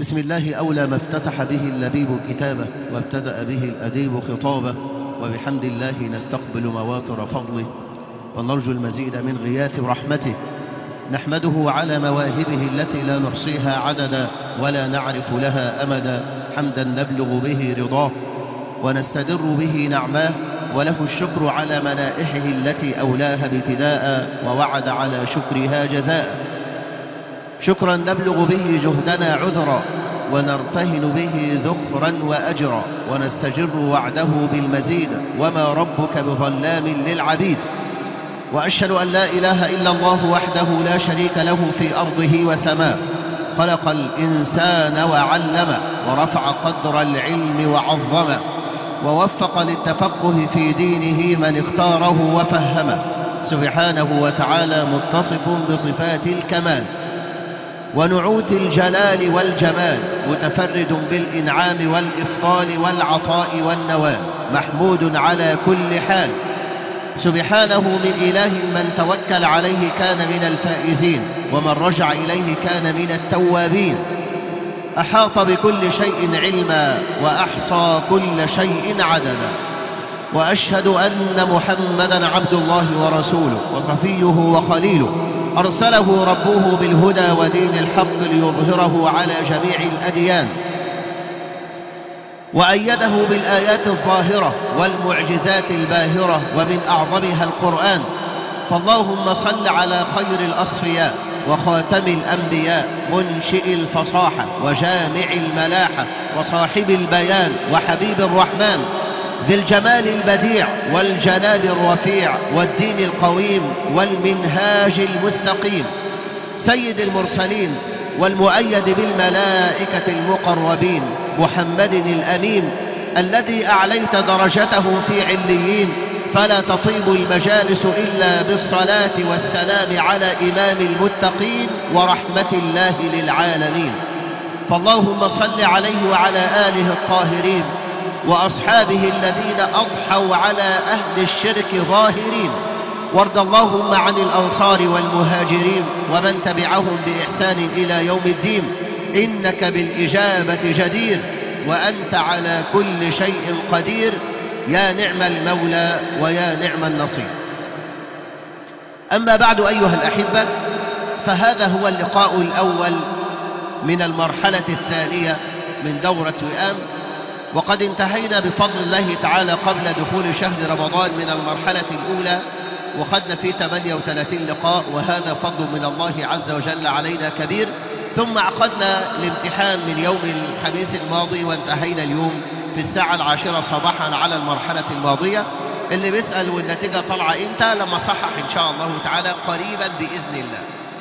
بسم الله أولى ما افتتح به اللبيب كتابه وابتدأ به الأديب خطابه وبحمد الله نستقبل مواتر فضله ونرجو المزيد من غياث رحمته نحمده على مواهبه التي لا نحصيها عددا ولا نعرف لها أمدا حمدا نبلغ به رضاه ونستدر به نعماه وله الشكر على منائحه التي أولاها ابتداء ووعد على شكرها جزاء شكرا نبلغ به جهدنا عذرا ونرتهن به ذخرا وأجرا ونستجر وعده بالمزيد وما ربك بظلام للعبيد وأشهد أن لا إله إلا الله وحده لا شريك له في أرضه وسماه خلق الإنسان وعلمه ورفع قدر العلم وعظمه ووفق للتفقه في دينه من اختاره وفهمه سبحانه وتعالى متصف بصفات الكمال ونعوت الجلال والجمال متفرد بالإنعام والإفضال والعطاء والنوال محمود على كل حال سبحانه من إله من توكل عليه كان من الفائزين ومن رجع إليه كان من التوابين أحاط بكل شيء علما وأحصى كل شيء عددا وأشهد أن محمدا عبد الله ورسوله وصفيه وخليله أرسله ربه بالهدى ودين الحق ليظهره على جميع الأديان وأيده بالآيات الظاهرة والمعجزات الباهرة ومن أعظمها القرآن فاللهم صل على خير الأصفياء وخاتم الأنبياء منشئ الفصاحة وجامع الملاحة وصاحب البيان وحبيب الرحمن ذي الجمال البديع والجناب الرفيع والدين القويم والمنهاج المستقيم سيد المرسلين والمؤيد بالملائكة المقربين محمد الأمين الذي أعليت درجته في عليين فلا تطيب المجالس إلا بالصلاة والسلام على إمام المتقين ورحمة الله للعالمين فاللهم صل عليه وعلى آله الطاهرين وأصحابه الذين أضحوا على أهل الشرك ظاهرين وارض اللهم عن الأنصار والمهاجرين ومن تبعهم بإحسان إلى يوم الدين إنك بالإجابة جدير وأنت على كل شيء قدير يا نعم المولى ويا نعم النصير أما بعد أيها الأحبة فهذا هو اللقاء الأول من المرحلة الثانية من دورة وئام وقد انتهينا بفضل الله تعالى قبل دخول شهر رمضان من المرحلة الأولى وخدنا فيه 38 لقاء وهذا فضل من الله عز وجل علينا كبير ثم عقدنا الامتحان من يوم الخميس الماضي وانتهينا اليوم في الساعة العاشرة صباحا على المرحلة الماضية اللي بيسأل والنتيجة طالعة امتى لما صحح ان شاء الله تعالى قريبا بإذن الله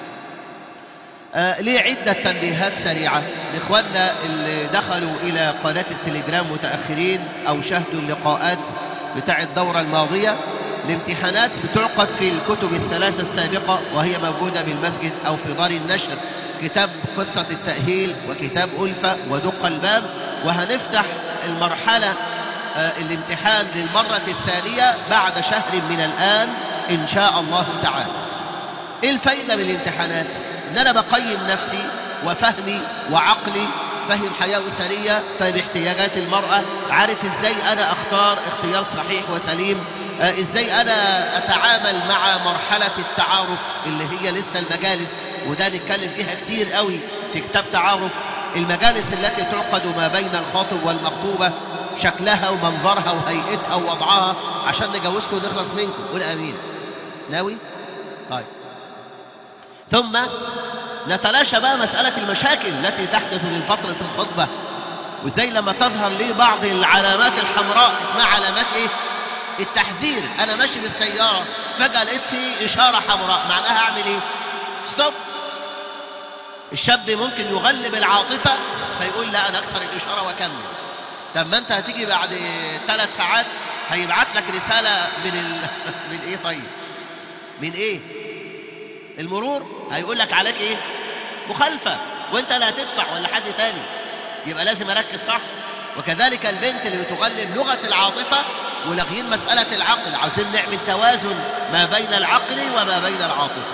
آه ليه عدة تنبيهات سريعة لإخواننا اللي دخلوا إلى قناة التليجرام متأخرين أو شاهدوا اللقاءات بتاع الدورة الماضية الامتحانات بتعقد في الكتب الثلاثة السابقة وهي موجودة بالمسجد أو في دار النشر كتاب قصة التأهيل وكتاب ألفة ودق الباب وهنفتح المرحلة آه الامتحان للمرة الثانية بعد شهر من الآن إن شاء الله تعالى إيه الفايدة من الامتحانات؟ ان انا بقيم نفسي وفهمي وعقلي فهم حياة أسرية فهم احتياجات المرأة عارف ازاي انا اختار اختيار صحيح وسليم آه ازاي انا اتعامل مع مرحلة التعارف اللي هي لسه المجالس وده نتكلم فيها كتير قوي في كتاب تعارف المجالس التي تعقد ما بين الخاطب والمخطوبة شكلها ومنظرها وهيئتها ووضعها عشان نجوزكم ونخلص منكم قول امين ناوي طيب ثم نتلاشى بقى مسألة المشاكل التي تحدث في فترة الخطبة وازاي لما تظهر لي بعض العلامات الحمراء اسمها علامات ايه التحذير انا ماشي بالسيارة فجأة لقيت في اشارة حمراء معناها اعمل ايه ستوب الشاب ممكن يغلب العاطفة فيقول لا انا اكسر الاشارة واكمل طب ما انت هتيجي بعد ثلاث ساعات هيبعت لك رسالة من ال... من ايه طيب من ايه المرور هيقول لك عليك ايه مخالفة وانت لا هتدفع ولا حد تاني يبقى لازم اركز صح وكذلك البنت اللي بتغلب لغة العاطفة ولاغيين مسألة العقل عاوزين نعمل توازن ما بين العقل وما بين العاطفة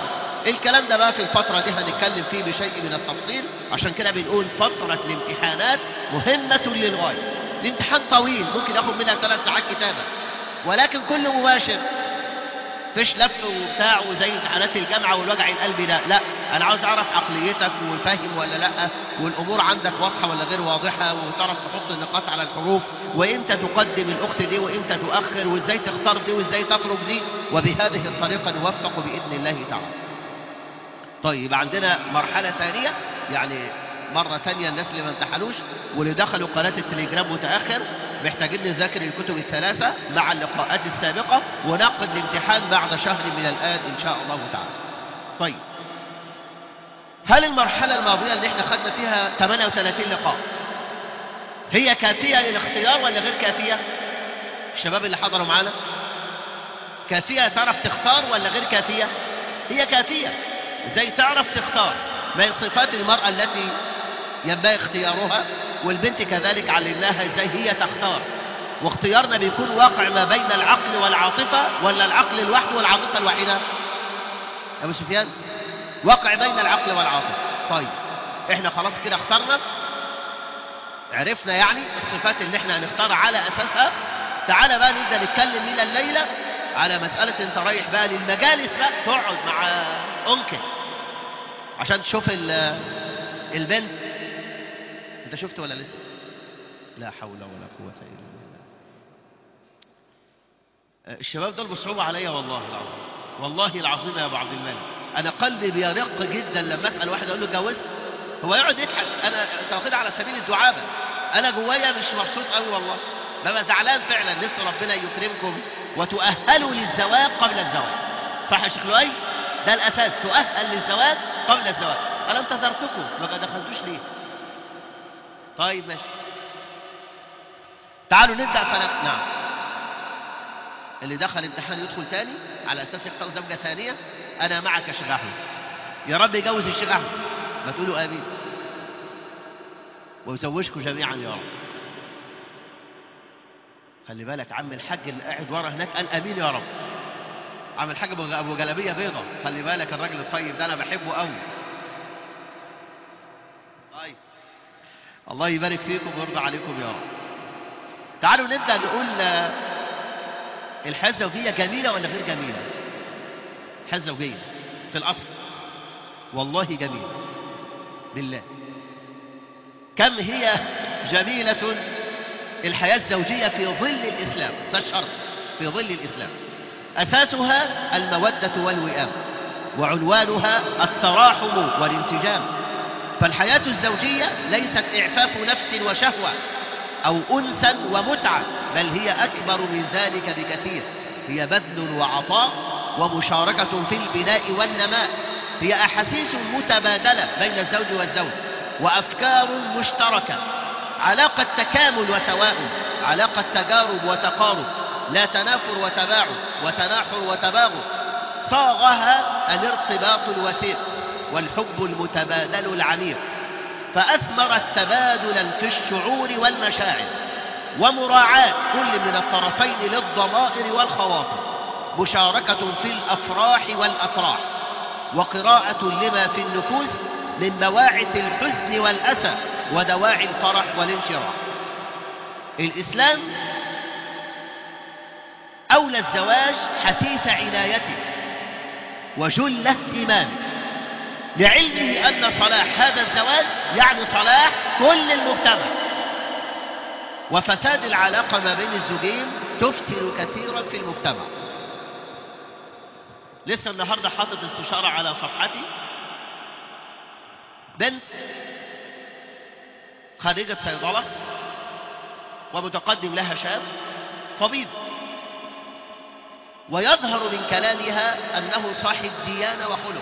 الكلام ده بقى في الفترة دي هنتكلم فيه بشيء من التفصيل عشان كده بنقول فترة الامتحانات مهمة للغاية الامتحان طويل ممكن ياخد منها ثلاث ساعات كتابة ولكن كله مباشر فيش لف وبتاع وزي امتحانات الجامعة والوجع القلبي ده لا انا عاوز اعرف عقليتك وفاهم ولا لا والامور عندك واضحة ولا غير واضحة وتعرف تحط النقاط على الحروف وامتى تقدم الاخت دي وامتى تؤخر وازاي تختار دي وازاي تترك دي وبهذه الطريقة نوفق باذن الله تعالى طيب عندنا مرحلة ثانية يعني مرة ثانية الناس اللي ما امتحنوش واللي دخلوا قناة التليجرام متأخر محتاجين نذاكر الكتب الثلاثة مع اللقاءات السابقة ونعقد الامتحان بعد شهر من الآن إن شاء الله تعالى طيب هل المرحلة الماضية اللي احنا خدنا فيها 38 لقاء هي كافية للاختيار ولا غير كافية الشباب اللي حضروا معانا كافية تعرف تختار ولا غير كافية هي كافية ازاي تعرف تختار من صفات المرأة التي ينبغي اختيارها والبنت كذلك علمناها ازاي هي تختار واختيارنا بيكون واقع ما بين العقل والعاطفة ولا العقل لوحده والعاطفة الوحيدة يا ابو سفيان واقع بين العقل والعاطفة طيب احنا خلاص كده اخترنا عرفنا يعني الصفات اللي احنا هنختار على اساسها تعالى بقى نبدا نتكلم من الليله على مساله انت رايح بقى للمجالس بقى تقعد مع انكل عشان تشوف البنت انت شفت ولا لسه لا حول ولا قوه الا بالله الشباب دول بصعوبة عليا والله العظيم والله العظيم يا ابو عبد الملك انا قلبي بيرق جدا لما اسال واحد اقول له اتجوزت هو يقعد يضحك انا انت واخدها على سبيل الدعابه انا جوايا مش مبسوط قوي والله ببقى زعلان فعلا نفسي ربنا يكرمكم وتؤهلوا للزواج قبل الزواج صح يا شيخ لؤي ده الاساس تؤهل للزواج قبل الزواج انا انتظرتكم ما دخلتوش ليه طيب ماشي تعالوا نبدا فنك نعم اللي دخل امتحان يدخل تاني على اساس يختار زوجه ثانيه انا معك يا شيخ احمد يا رب يجوز الشيخ احمد ما تقولوا امين ويزوجكم جميعا يا رب خلي بالك عم الحاج اللي قاعد ورا هناك قال امين يا رب عم الحاج ابو جلابيه بيضه خلي بالك الراجل الطيب ده انا بحبه قوي طيب الله يبارك فيكم ويرضى عليكم يا رب تعالوا نبدا نقول الحياه الزوجيه جميله ولا غير جميله الحياه الزوجيه في الاصل والله جميله بالله كم هي جميله الحياه الزوجيه في ظل الاسلام ده الشرط في ظل الاسلام اساسها الموده والوئام وعنوانها التراحم والانسجام فالحياه الزوجيه ليست اعفاف نفس وشهوه او انسا ومتعه بل هي اكبر من ذلك بكثير هي بذل وعطاء ومشاركه في البناء والنماء هي احاسيس متبادله بين الزوج والزوج وافكار مشتركه علاقه تكامل وتواؤم علاقه تجارب وتقارب لا تنافر وتباعد وتناحر وتباغض صاغها الارتباط الوثيق والحب المتبادل العميق فأثمرت تبادلا في الشعور والمشاعر ومراعاة كل من الطرفين للضمائر والخواطر مشاركة في الأفراح والأفراح وقراءة لما في النفوس من بواعث الحزن والأسى ودواعي الفرح والانشراح الإسلام أولى الزواج حثيث عنايته وجل اهتمامه لعلمه أن صلاح هذا الزواج يعني صلاح كل المجتمع وفساد العلاقة ما بين الزوجين تفسد كثيرا في المجتمع لسه النهاردة حاطط استشارة على صفحتي بنت خريجة صيدلة ومتقدم لها شاب طبيب ويظهر من كلامها أنه صاحب ديانة وخلق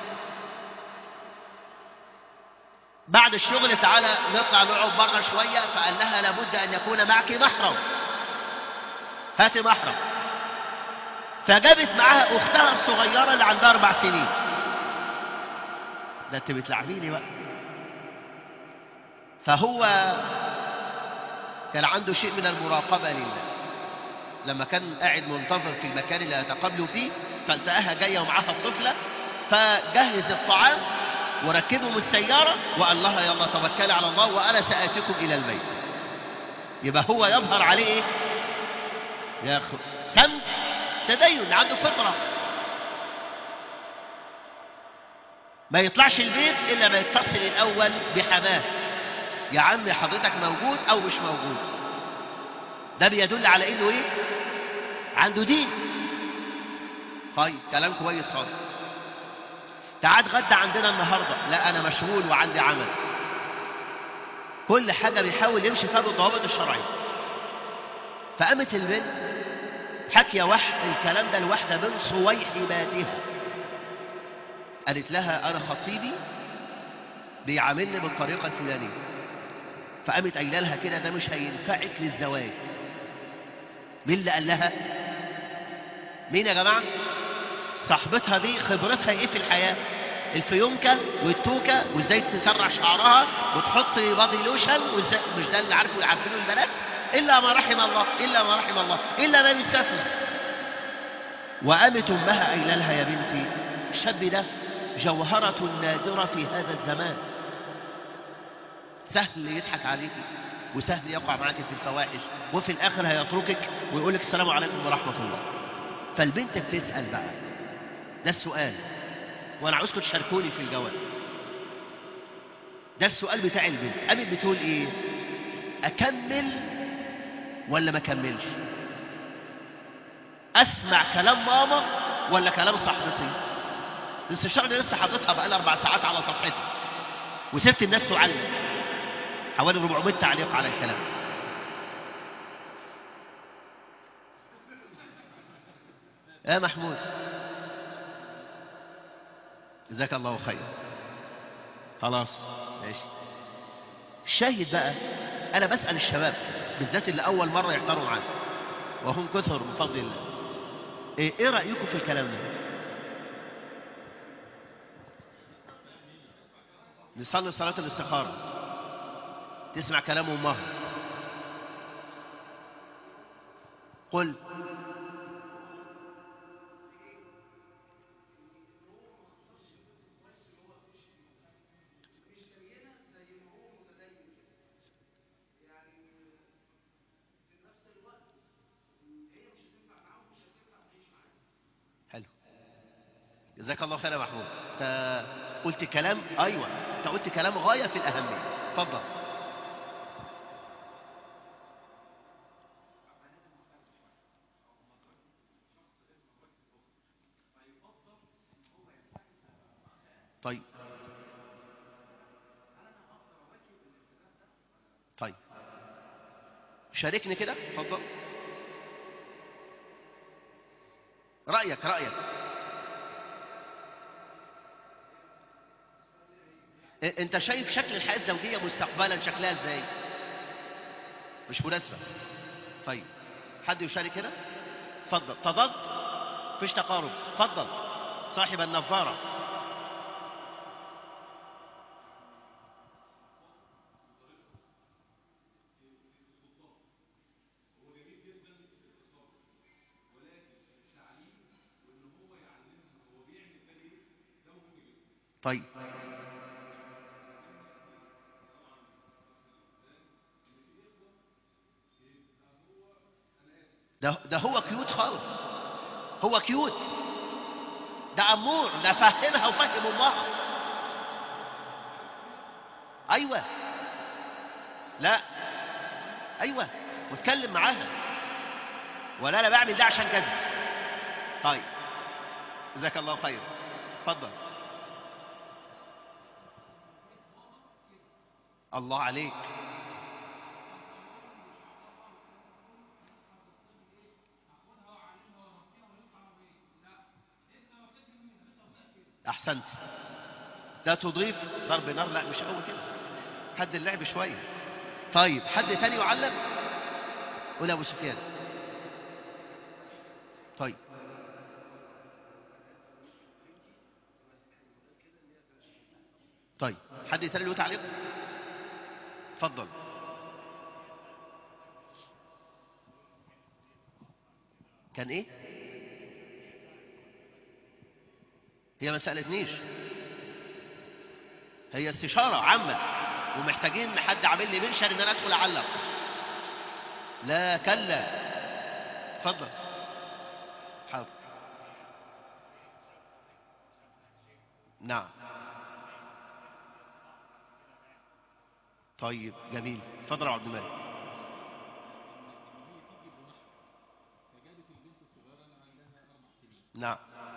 بعد الشغل تعالى نطلع نقعد بره شوية فقال لها لابد أن يكون معك محرم هات محرم فجابت معاها أختها الصغيرة اللي عندها أربع سنين ده أنت بتلعبيني بقى فهو كان عنده شيء من المراقبة لله لما كان قاعد منتظر في المكان اللي هتقابله فيه فالتقاها جاية ومعاها الطفلة فجهز الطعام وركبهم السيارة وقال لها يلا توكل على الله وأنا سآتيكم إلى البيت يبقى هو يظهر عليه إيه؟ يا أخي سمت تدين عنده فطرة ما يطلعش البيت إلا ما يتصل الأول بحماه يا عم حضرتك موجود أو مش موجود ده بيدل على إنه إيه عنده دين طيب كلام كويس خالص تعال اتغدى عندنا النهاردة لا أنا مشغول وعندي عمل كل حاجة بيحاول يمشي فيها بالضوابط الشرعية فقامت البنت حكي وح الكلام ده لواحدة من صويحباتها قالت لها أنا خطيبي بيعاملني بالطريقة الفلانية فقامت قايله لها كده ده مش هينفعك للزواج مين اللي قال لها مين يا جماعة صاحبتها دي خبرتها ايه في الحياة الفيونكة والتوكة وازاي تسرع شعرها وتحط بادي لوشن وازاي مش ده اللي عارفه عارفينه البنات الا ما رحم الله الا ما رحم الله الا ما يستثنى وقامت امها قايله لها يا بنتي الشاب ده جوهرة نادرة في هذا الزمان سهل يضحك عليكي وسهل يقع معك في الفواحش وفي الاخر هيتركك ويقول لك السلام عليكم ورحمة الله فالبنت بتسأل بقى ده السؤال وانا عاوزكم تشاركوني في الجواب ده السؤال بتاع البنت قامت بتقول ايه اكمل ولا ما اكملش اسمع كلام ماما ولا كلام صاحبتي لسه الشغل لسه حاططها بقى اربع ساعات على صفحتها وسبت الناس تعلق حوالي 400 تعليق على الكلام يا محمود جزاك الله خير خلاص ماشي الشاهد بقى انا بسأل الشباب بالذات اللي اول مرة يحضروا معانا وهم كثر بفضل الله ايه, إيه رأيكم في الكلام ده نصلي صلاة الاستخارة تسمع كلام امها قل حلو جزاك الله خير يا محمود انت قلت كلام ايوه انت قلت كلام غايه في الاهميه اتفضل طيب طيب شاركني كده اتفضل رأيك رأيك إ- انت شايف شكل الحياة الزوجية مستقبلا شكلها ازاي مش مناسبة طيب حد يشارك هنا اتفضل تضاد فيش تقارب اتفضل صاحب النظارة طيب ده ده هو كيوت خالص هو كيوت ده امور ده فهمها وفهم امها ايوه لا ايوه واتكلم معاها ولا انا بعمل ده عشان كذا طيب جزاك الله خير اتفضل الله عليك احسنت ده تضيف ضرب نار لا مش قوي كده حد اللعب شويه طيب حد تاني يعلق قول يا ابو سفيان طيب طيب حد تاني له تعليق اتفضل كان ايه هي ما سألتنيش هي استشارة عامة ومحتاجين حد عامل لي منشر ان انا ادخل اعلق لا كلا اتفضل حاضر نعم طيب جميل اتفضل يا عبد الملك فجابت البنت الصغيرة اللي عندها أربع سنين نعم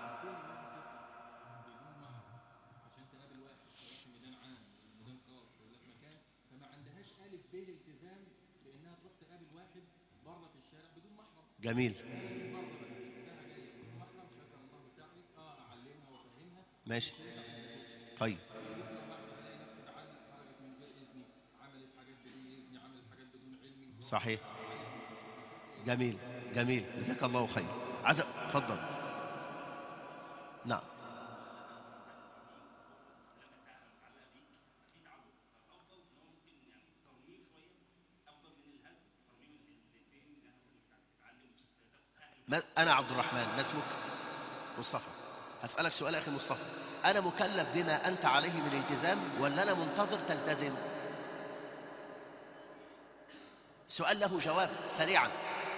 عشان تقابل واحد سواء في ميدان عام ولا ميدان خاص ولا في مكان فما عندهاش ألف ب التزام بإنها تروح تقابل واحد بره في الشارع بدون محرم جميل فهي بره بقى شفتها جاية بدون محرم شكر الله سعيك اه أعلمها وأفهمها ماشي طيب بكرة بعد ألاقي نفسي اتعلم خرجت من غير إذني عملت حاجات بدون إذني عملت حاجات بدون علمي صحيح جميل جميل جزاك الله خير عايز اتفضل نعم ما انا عبد الرحمن ما اسمك مصطفى هسألك سؤال اخي مصطفى انا مكلف بما انت عليه من التزام ولا انا منتظر تلتزم سؤال له جواب سريعا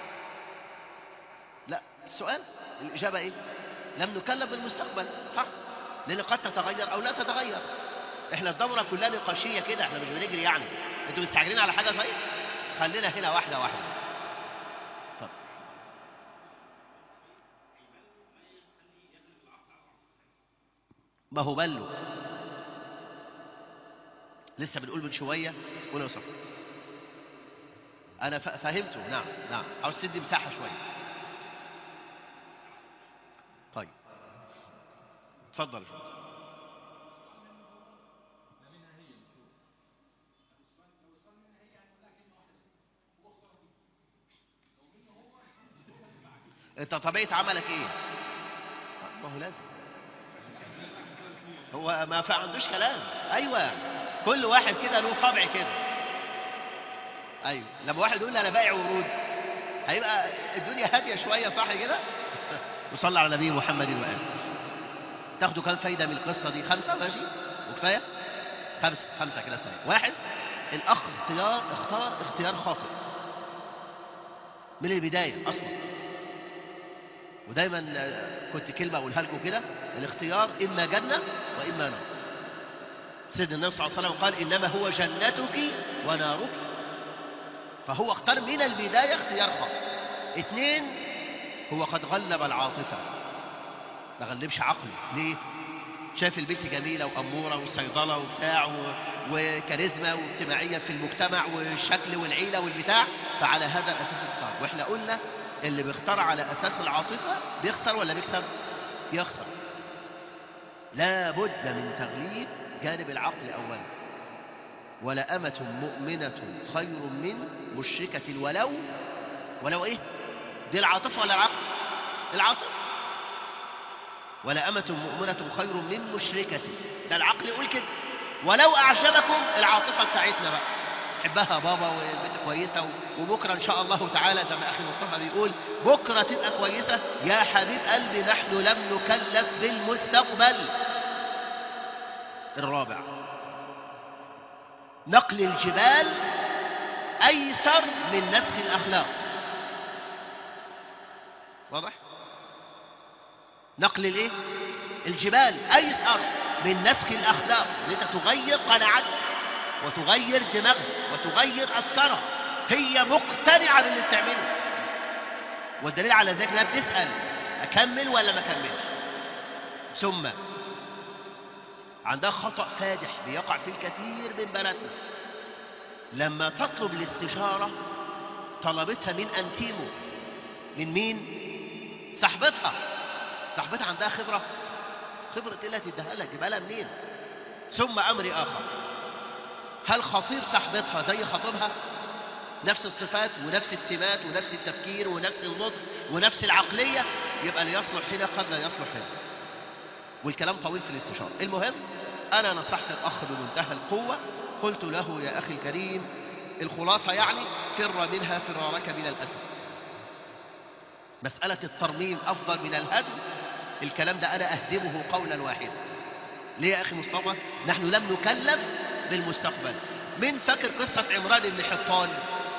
لا السؤال الإجابة إيه لم نكلف بالمستقبل صح لأن قد تتغير أو لا تتغير إحنا الدورة كلها نقاشية كده إحنا مش بنجري يعني أنتوا مستعجلين على حاجة طيب خلينا هنا واحدة واحدة طب. ما هو بله لسه بنقول من شوية قول يا صاحبي أنا ف- فهمته نعم نعم عاوز تدي مساحة شوية طيب اتفضل انت طبيعة عملك ايه ما هو لازم هو ما في عندوش كلام ايوه كل واحد كده له طبع كده ايوه لما واحد يقول لي انا بايع ورود هيبقى الدنيا هاديه شويه صح كده وصلى على نبي محمد وآله تاخدوا كام فايده من القصه دي خمسه ماشي وكفايه خمسه خمسه كده سنة. واحد الاخ اختيار اختار اختيار خاطئ من البدايه اصلا ودايما آه، كنت كلمه اقولها لكم كده الاختيار اما جنه واما نار سيدنا النبي صلى الله عليه وسلم قال انما هو جنتك ونارك فهو اختار من البداية اختيار خاطئ اثنين هو قد غلب العاطفة ما غلبش عقله ليه شاف البنت جميلة وأمورة وصيدلة وبتاع و... وكاريزما واجتماعية في المجتمع والشكل والعيلة والبتاع فعلى هذا الأساس اختار واحنا قلنا اللي بيختار على أساس العاطفة بيخسر ولا بيكسب يخسر لا بد من تغليب جانب العقل أولا ولأمة مؤمنة خير من مشركة ولو ولو إيه دي العاطفة ولا العقل العاطفة ولأمة مؤمنة خير من مشركة ده العقل يقول كده ولو أعجبكم العاطفة بتاعتنا بقى حبها بابا والبنت كويسة و- وبكرة إن شاء الله تعالى زي ما أخي مصطفى بيقول بكرة تبقى كويسة يا حبيب قلبي نحن لم نكلف بالمستقبل الرابع نقل الجبال أيسر من نسخ الأخلاق واضح؟ نقل الايه؟ الجبال أيسر من نسخ الأخلاق إن أنت تغير قناعتك وتغير دماغها وتغير أفكارها هي مقتنعة باللي بتعمله والدليل على ذلك انها بتسأل أكمل ولا ما أكملش ثم عندها خطأ فادح بيقع فيه الكثير من بناتنا لما تطلب الاستشارة طلبتها من أنتيمو من مين؟ صاحبتها صاحبتها عندها خبرة خبرة إيه اللي هتديها لك جبالها منين؟ ثم أمر آخر هل خطيب صاحبتها زي خطيبها؟ نفس الصفات ونفس السمات ونفس التفكير ونفس النضج ونفس العقلية يبقى اللي يصلح هنا قد لا يصلح هنا والكلام طويل في الاستشارة المهم أنا نصحت الأخ بمنتهى القوة قلت له يا أخي الكريم الخلاصة يعني فر منها فرارك من الأسد مسألة الترميم أفضل من الهدم الكلام ده أنا أهدمه قولا واحدا ليه يا أخي مصطفى نحن لم نكلف بالمستقبل من فاكر قصة عمران بن حطان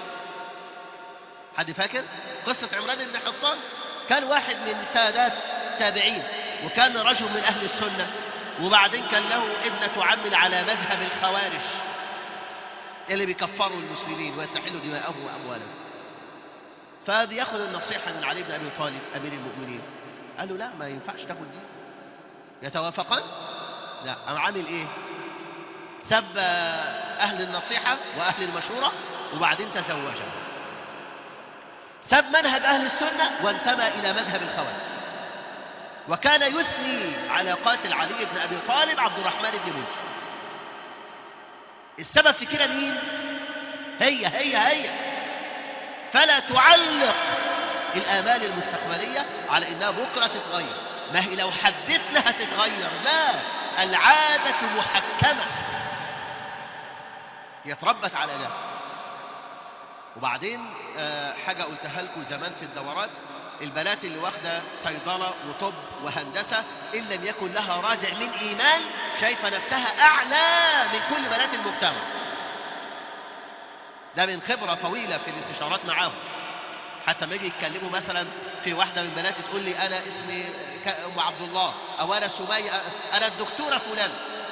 حد فاكر قصة عمران بن حطان كان واحد من سادات تابعين وكان رجل من أهل السنة وبعدين كان له ابنة عم على مذهب الخوارج اللي بيكفروا المسلمين ويستحلوا دماءهم وأموالهم فبياخد النصيحة من علي بن أبي طالب أمير المؤمنين قال له لا ما ينفعش تاخد دي يتوافقان لا قام عامل ايه سب أهل النصيحة وأهل المشورة وبعدين تزوجها سب منهج أهل السنة وانتمى إلى مذهب الخوارج وكان يثني على قاتل علي بن أبي طالب عبد الرحمن بن ملجم السبب في كده مين هي هي هي فلا تعلق الآمال المستقبلية على إنها بكرة تتغير ما هي لو حدثنا هتتغير لا العادة محكمة هي اتربت على ده وبعدين آه، حاجة قلتها لكم زمان في الدورات البنات اللي واخدة صيدلة وطب وهندسة إن لم يكن لها رادع من إيمان شايفة نفسها أعلى من كل بنات المجتمع ده من خبرة طويلة في الاستشارات معاهم حتى ما يجي يتكلموا مثلا في واحدة من بناتي تقول لي أنا اسمي ك- أم عبد الله أو أنا سمية أنا الدكتورة فلان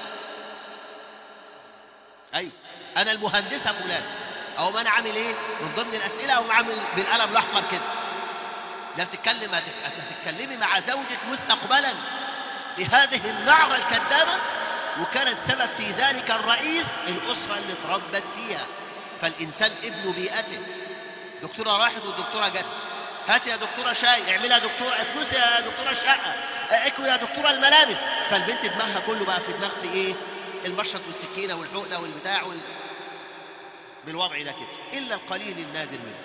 أيوة أنا المهندسة فلان أو ما أنا عامل إيه من ضمن الأسئلة أو عامل بالقلم الأحمر كده لا بتتكلم هتت- هتتكلمي مع زوجك مستقبلا بهذه النعرة الكذابة وكان السبب في ذلك الرئيس الأسرة اللي اتربت فيها فالإنسان ابن بيئته دكتورة راحت والدكتورة جت هات يا دكتورة شاي اعملها دكتورة اتنسي يا دكتورة شقة اكوي يا دكتورة الملابس فالبنت دماغها كله بقى في دماغ في ايه المشرط والسكينة والحقنة والبتاع وال... بالوضع ده كده إلا القليل النادر منه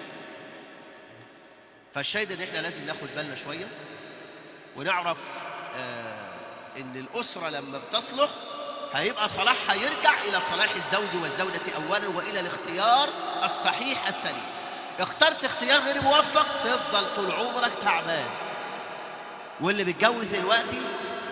فالشاهد ان احنا لازم ناخد بالنا شوية ونعرف آه ان الأسرة لما بتصلح هيبقى صلاحها يرجع إلى صلاح الزوج والزوجة أولا وإلى الاختيار الصحيح السليم اخترت اختيار غير موفق تفضل طول عمرك تعبان واللي بيتجوز دلوقتي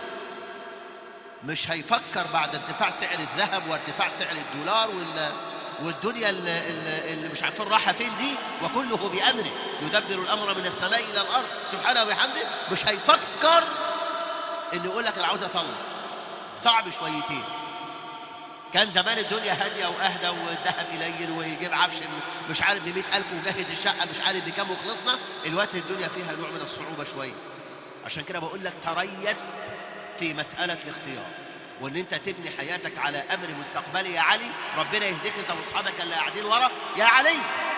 مش هيفكر بعد ارتفاع سعر الذهب وارتفاع سعر الدولار وال والدنيا اللي, اللي اللي مش عارفين رايحه فين دي وكله بأمره يدبر الأمر من السماء إلى الأرض سبحانه وبحمده مش هيفكر إنه يقول لك أنا عاوز أطلق صعب شويتين كان زمان الدنيا هادية وأهدى والذهب قليل ويجيب عفش مش عارف ب ألف وجهز الشقة مش عارف بكام وخلصنا الوقت الدنيا فيها نوع من الصعوبة شوية عشان كده بقول لك تريث في مسألة الاختيار وان انت تبني حياتك على امر مستقبلي يا علي ربنا يهديك انت واصحابك اللي قاعدين ورا يا علي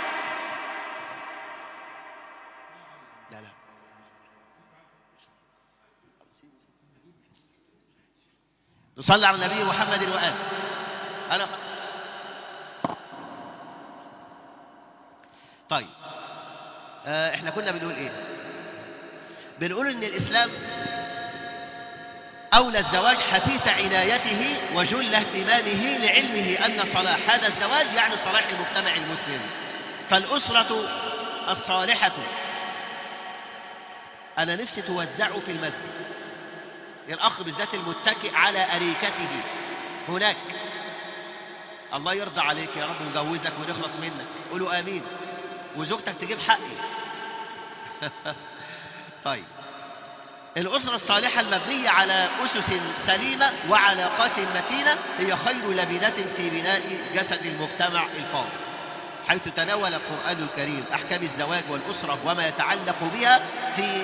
لا لا نصلي على النبي محمد وآله أنا طيب آه احنا كنا بنقول ايه بنقول ان الاسلام أولى الزواج حثيث عنايته وجل اهتمامه لعلمه أن صلاح هذا الزواج يعني صلاح المجتمع المسلم فالأسرة الصالحة أنا نفسي توزعوا في المسجد الأخ بالذات المتكئ على أريكته هناك الله يرضى عليك يا رب نجوزك ونخلص منك قولوا آمين وزوجتك تجيب حقي طيب الأسرة الصالحة المبنية على أسس سليمة وعلاقات متينة هي خير لبنة في بناء جسد المجتمع الفاضل حيث تناول القرآن الكريم أحكام الزواج والأسرة وما يتعلق بها في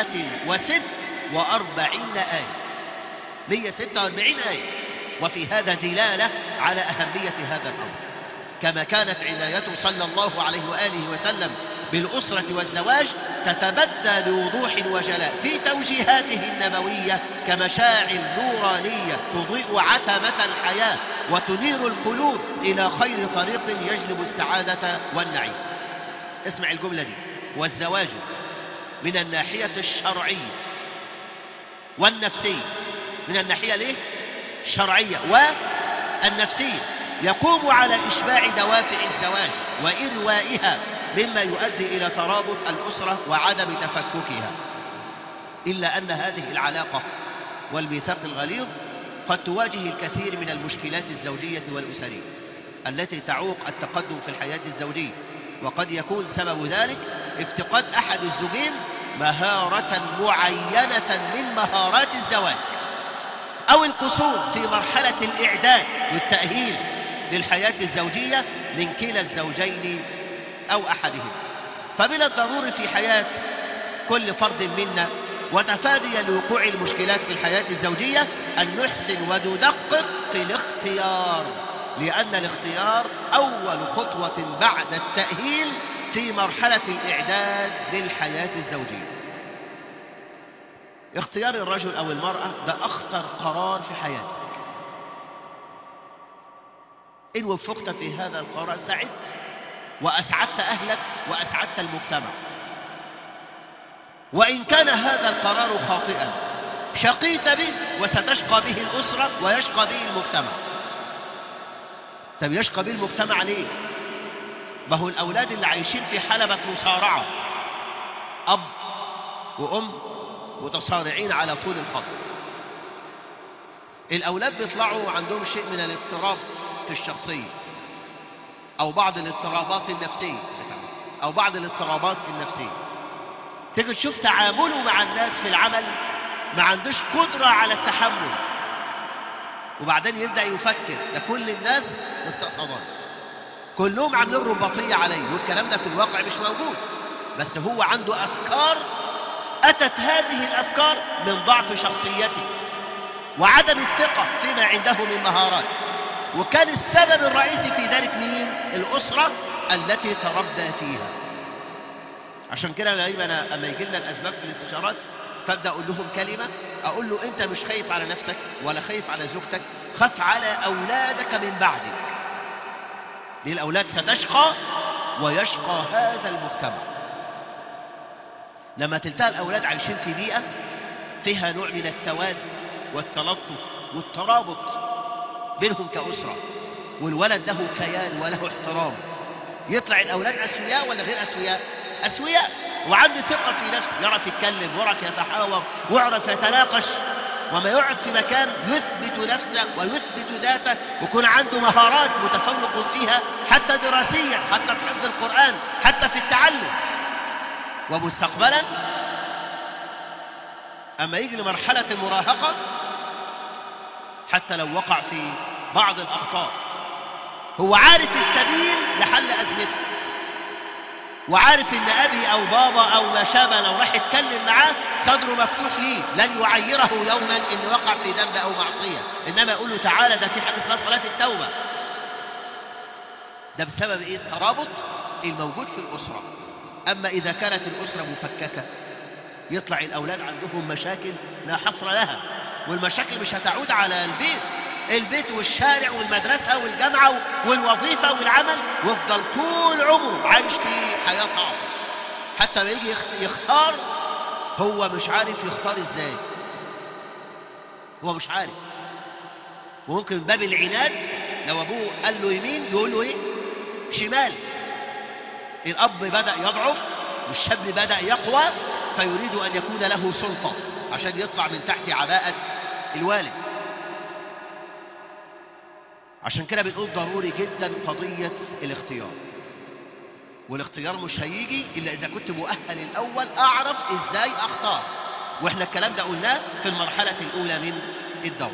146 آية 146 آية وفي هذا دلالة على أهمية هذا الأمر كما كانت عنايته صلى الله عليه وآله وسلم بالأسرة والزواج تتبدى بوضوح وجلاء في توجيهاته النبوية كمشاعل نورانية تضيء عتمة الحياة وتنير القلوب إلى خير طريق يجلب السعادة والنعيم اسمع الجملة دي والزواج من الناحية الشرعية والنفسية من الناحية ليه؟ الشرعية والنفسية يقوم على إشباع دوافع الزواج وإروائها مما يؤدي إلى ترابط الأسرة وعدم تفككها إلا أن هذه العلاقة والميثاق الغليظ قد تواجه الكثير من المشكلات الزوجية والأسرية التي تعوق التقدم في الحياة الزوجية وقد يكون سبب ذلك افتقاد أحد الزوجين مهارة معينة من مهارات الزواج أو القصور في مرحلة الإعداد والتأهيل للحياة الزوجية من كلا الزوجين أو أحدهما فمن الضروري في حياة كل فرد منا وتفاديا لوقوع المشكلات في الحياة الزوجية أن نحسن وندقق في الاختيار لأن الاختيار أول خطوة بعد التأهيل في مرحلة الإعداد للحياة الزوجية اختيار الرجل أو المرأة ده أخطر قرار في حياتك إن وفقت في هذا القرار سعدت وأسعدت أهلك وأسعدت المجتمع وإن كان هذا القرار خاطئا شقيت به وستشقى به الأسرة ويشقى به المجتمع طب يشقى به المجتمع ليه ما هو الأولاد اللي عايشين في حلبة مصارعة أب وأم متصارعين على طول الخط الأولاد بيطلعوا عندهم شيء من الاضطراب في الشخصية أو بعض الاضطرابات النفسية أو بعض الاضطرابات النفسية تيجي تشوف تعامله مع الناس في العمل ما عندوش قدرة على التحمل وبعدين يبدأ يفكر ده كل الناس مستقصدان كلهم عاملين رباطية عليه والكلام ده في الواقع مش موجود بس هو عنده أفكار أتت هذه الأفكار من ضعف شخصيته وعدم الثقة فيما عنده من مهارات وكان السبب الرئيسي في ذلك مين؟ الأسرة التي تربى فيها عشان كده دايما انا اما يجي لنا الاسباب في الاستشارات فابدا اقول لهم كلمه اقول له انت مش خايف على نفسك ولا خايف على زوجتك خاف على اولادك من بعدك دي الاولاد ستشقى ويشقى هذا المجتمع لما تلتقى الاولاد عايشين في بيئه فيها نوع من التواد والتلطف والترابط بينهم كاسره والولد له كيان وله احترام يطلع الاولاد اسوياء ولا غير اسوياء أسوياء وعنده ثقة في نفسه يعرف يتكلم ويعرف يتحاور ويعرف يتناقش وما يقعد في مكان يثبت نفسه ويثبت ذاته ويكون عنده مهارات متفوق فيها حتى دراسيا حتى في حفظ القرآن حتى في التعلم ومستقبلا أما يجي لمرحلة المراهقة حتى لو وقع في بعض الأخطاء هو عارف السبيل لحل أزمته وعارف ان ابي او بابا او ما شابه لو راح يتكلم معاه صدره مفتوح ليه لن يعيره يوما ان وقع في ذنب او معصيه انما يقول له تعالى ده في حاجه اسمها صلاه التوبه ده بسبب ايه الترابط الموجود في الاسره اما اذا كانت الاسره مفككه يطلع الاولاد عندهم مشاكل لا حصر لها والمشاكل مش هتعود على البيت البيت والشارع والمدرسة والجامعة والوظيفة والعمل ويفضل طول عمره عايش في حياة صعبة حتى ما يجي يختار هو مش عارف يختار ازاي هو مش عارف وممكن من باب العناد لو ابوه قال له يمين يقول له ايه شمال الاب بدأ يضعف والشاب بدأ يقوى فيريد ان يكون له سلطة عشان يطلع من تحت عباءة الوالد عشان كده بنقول ضروري جدا قضية الاختيار والاختيار مش هيجي إلا إذا كنت مؤهل الأول أعرف إزاي أختار وإحنا الكلام ده قلناه في المرحلة الأولى من الدور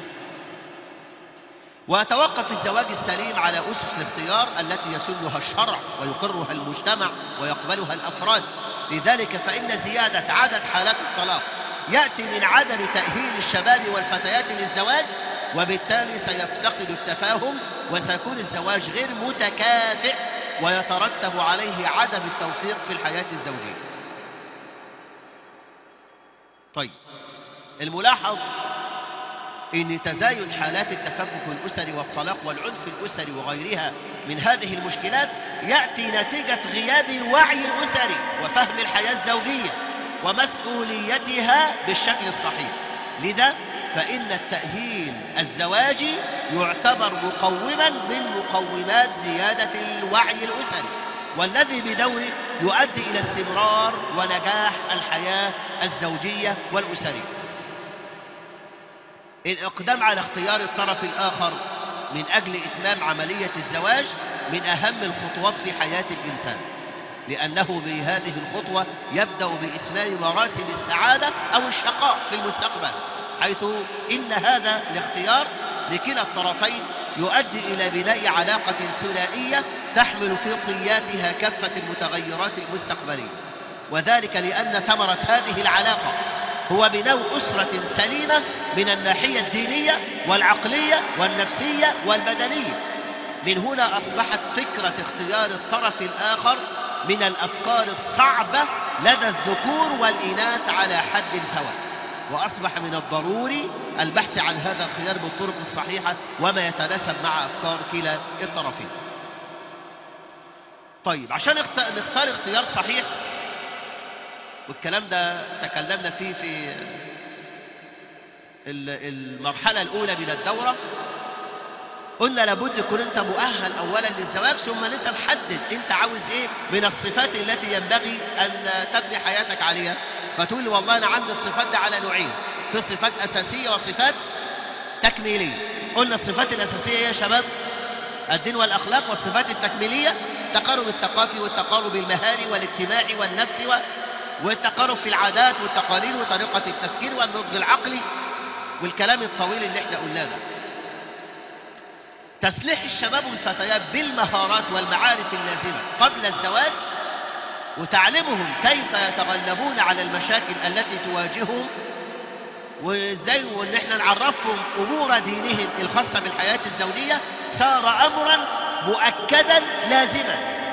ويتوقف الزواج السليم على أسس الاختيار التي يسنها الشرع ويقرها المجتمع ويقبلها الأفراد لذلك فإن زيادة عدد حالات الطلاق يأتي من عدم تأهيل الشباب والفتيات للزواج وبالتالي سيفتقد التفاهم وسيكون الزواج غير متكافئ ويترتب عليه عدم التوفيق في الحياة الزوجية طيب الملاحظ ان تزايد حالات التفكك الاسري والطلاق والعنف الاسري وغيرها من هذه المشكلات ياتي نتيجه غياب الوعي الاسري وفهم الحياه الزوجيه ومسؤوليتها بالشكل الصحيح لذا فإن التأهيل الزواجي يعتبر مقوما من مقومات زيادة الوعي الأسري والذي بدوره يؤدي إلى استمرار ونجاح الحياة الزوجية والأسرية الإقدام على اختيار الطرف الآخر من أجل إتمام عملية الزواج من أهم الخطوات في حياة الإنسان لأنه بهذه الخطوة يبدأ بإتمام مراسم السعادة أو الشقاء في المستقبل حيث إن هذا الاختيار لكلا الطرفين يؤدي إلى بناء علاقة ثنائية تحمل في طياتها كافة المتغيرات المستقبلية وذلك لأن ثمرة هذه العلاقة هو بناء أسرة سليمة من الناحية الدينية والعقلية والنفسية والبدنية من هنا أصبحت فكرة اختيار الطرف الآخر من الأفكار الصعبة لدى الذكور والإناث على حد سواء وأصبح من الضروري البحث عن هذا الخيار بالطرق الصحيحة وما يتناسب مع أفكار كلا الطرفين طيب عشان نختار اختيار صحيح والكلام ده تكلمنا فيه في المرحلة الأولى من الدورة قلنا لابد يكون انت مؤهل اولا للزواج ثم ان انت محدد انت عاوز ايه من الصفات التي ينبغي ان تبني حياتك عليها فتقول لي والله انا عندي الصفات دي على نوعين في صفات اساسيه وصفات تكميليه قلنا الصفات الاساسيه يا شباب الدين والاخلاق والصفات التكميليه التقارب الثقافي والتقارب المهاري والاجتماعي والنفسي والتقارب في العادات والتقاليد وطريقه التفكير والنضج العقلي والكلام الطويل اللي احنا قلناه ده تسليح الشباب والفتيات بالمهارات والمعارف اللازمة قبل الزواج وتعليمهم كيف يتغلبون على المشاكل التي تواجههم وازاي وان احنا نعرفهم امور دينهم الخاصة بالحياة الزوجية صار امرا مؤكدا لازما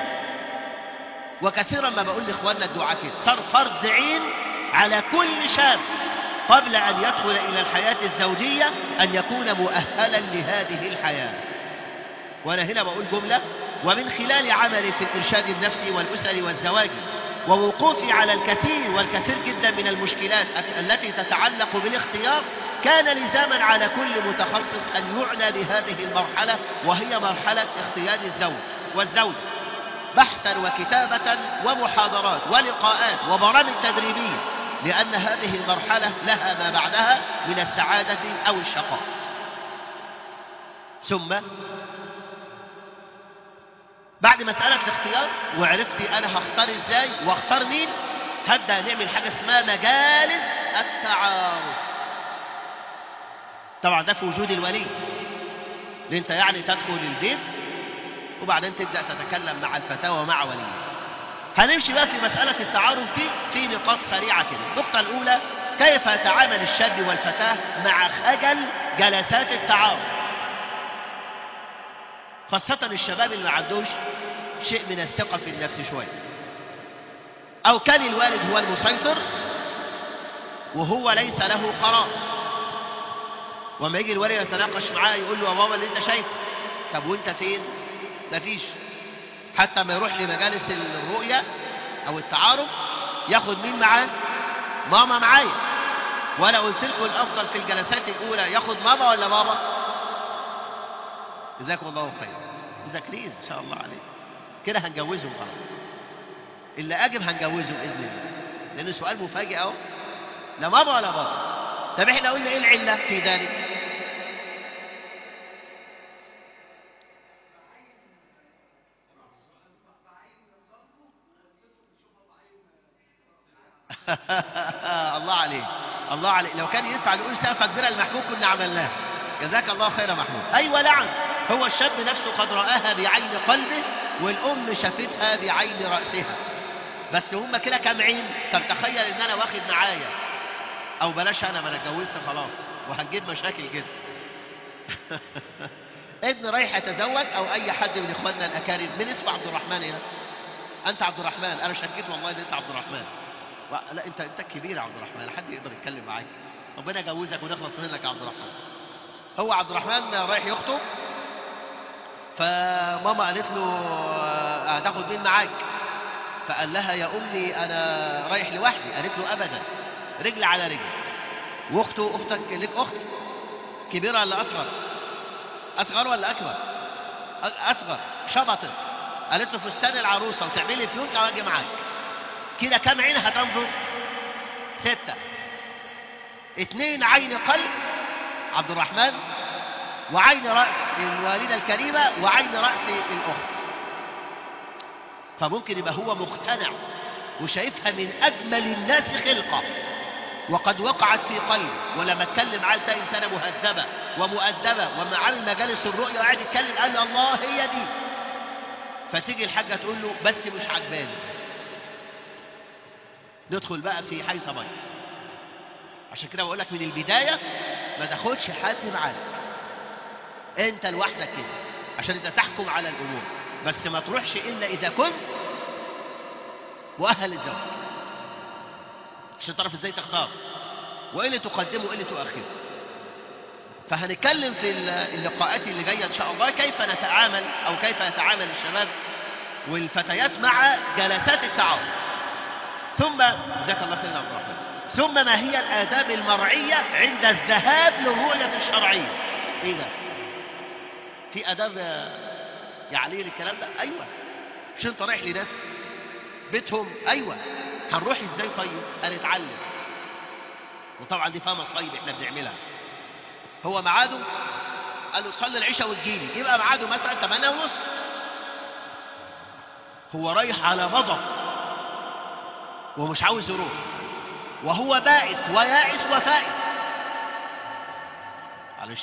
وكثيرا ما بقول لاخواننا الدعاة كده صار فرض عين على كل شاب قبل ان يدخل الى الحياة الزوجية ان يكون مؤهلا لهذه الحياة وأنا هنا بقول جملة ومن خلال عملي في الإرشاد النفسي والأسري والزواجي ووقوفي على الكثير والكثير جدا من المشكلات التي تتعلق بالاختيار كان لزاما على كل متخصص أن يعنى بهذه المرحلة وهي مرحلة اختيار الزوج والزوج بحثا وكتابة ومحاضرات ولقاءات وبرامج تدريبية لأن هذه المرحلة لها ما بعدها من السعادة أو الشقاء ثم بعد مسألة الاختيار وعرفتي أنا هختار إزاي واختار مين هبدأ نعمل حاجة اسمها مجالس التعارف طبعا ده في وجود الولي اللي انت يعني تدخل البيت وبعدين تبدأ تتكلم مع الفتاة ومع وليها هنمشي بقى في مسألة التعارف دي في نقاط سريعة كده النقطة الأولى كيف يتعامل الشاب والفتاة مع خجل جلسات التعارف خاصة الشباب اللي ما عندوش شيء من الثقة في النفس شوية أو كان الوالد هو المسيطر وهو ليس له قرار وما يجي الوالد يتناقش معاه يقول له يا بابا اللي انت شايفه طب وانت فين مفيش حتى ما يروح لمجالس الرؤية او التعارف ياخد مين معاه ماما معايا وانا قلت لكم الافضل في الجلسات الاولى ياخد ماما ولا بابا جزاكم الله خيرا مذاكرين ان شاء الله عليك كده هنجوزهم خلاص اللي اجب هنجوزه باذن الله لانه سؤال مفاجئ اهو لا ماما ولا بابا طب احنا قلنا ايه العله في ذلك الله عليك الله عليك لو كان ينفع نقول سقفه كبيره المحمود كنا عملناها جزاك الله خير يا محمود ايوه نعم هو الشاب نفسه قد رآها بعين قلبه والأم شافتها بعين رأسها بس هم كده كام عين طب تخيل ان انا واخد معايا او بلاش انا ما انا اتجوزت خلاص وهنجيب مشاكل كده ابن رايح يتزوج او اي حد من اخواننا الاكارم من اسمه عبد الرحمن هنا انت عبد الرحمن انا شكيت والله ان انت عبد الرحمن لا انت انت كبير يا عبد الرحمن حد يقدر يتكلم معاك ربنا يجوزك ونخلص منك يا عبد الرحمن هو عبد الرحمن رايح يخطب فماما قالت له هتاخد مين معاك فقال لها يا امي انا رايح لوحدي قالت له ابدا رجل على رجل واخته اختك لك اخت كبيره ولا اصغر اصغر ولا اكبر اصغر شبطت قالت له فستان العروسة وتعملي فيونكة واجي معاك كده كام عين هتنظر ستة اتنين عين قلب عبد الرحمن وعين رأس الوالدة الكريمة وعين رأس الأخت فممكن يبقى هو مقتنع وشايفها من أجمل الناس خلقة وقد وقعت في قلبه ولما اتكلم معاه لقى إنسانة مهذبة ومؤدبة وما عامل مجالس الرؤيا وقاعد يتكلم قال الله هي دي فتيجي الحاجة تقول له بس مش عجباني ندخل بقى في حيث بيض عشان كده بقول لك من البداية ما تاخدش حد معاك انت لوحدك كده عشان انت تحكم على الامور بس ما تروحش الا اذا كنت مؤهل للزواج عشان تعرف ازاي تختار وايه اللي تقدمه وايه اللي تؤخره فهنتكلم في اللقاءات اللي جايه ان شاء الله كيف نتعامل او كيف يتعامل الشباب والفتيات مع جلسات التعارف ثم جزاك الله خير عبد الرحمن ثم ما هي الآداب المرعية عند الذهاب للرؤية الشرعية ايه ده في آداب يا علي للكلام ده ايوه مش انت رايح لناس بيتهم ايوه هنروح ازاي طيب هنتعلم وطبعا دي فيها مصايب احنا بنعملها هو ميعاده قال له تصلي العشاء وتجيلي يبقى ميعاده مثلا 8 ونص هو رايح على مضض ومش عاوز يروح وهو بائس ويائس وفائس معلش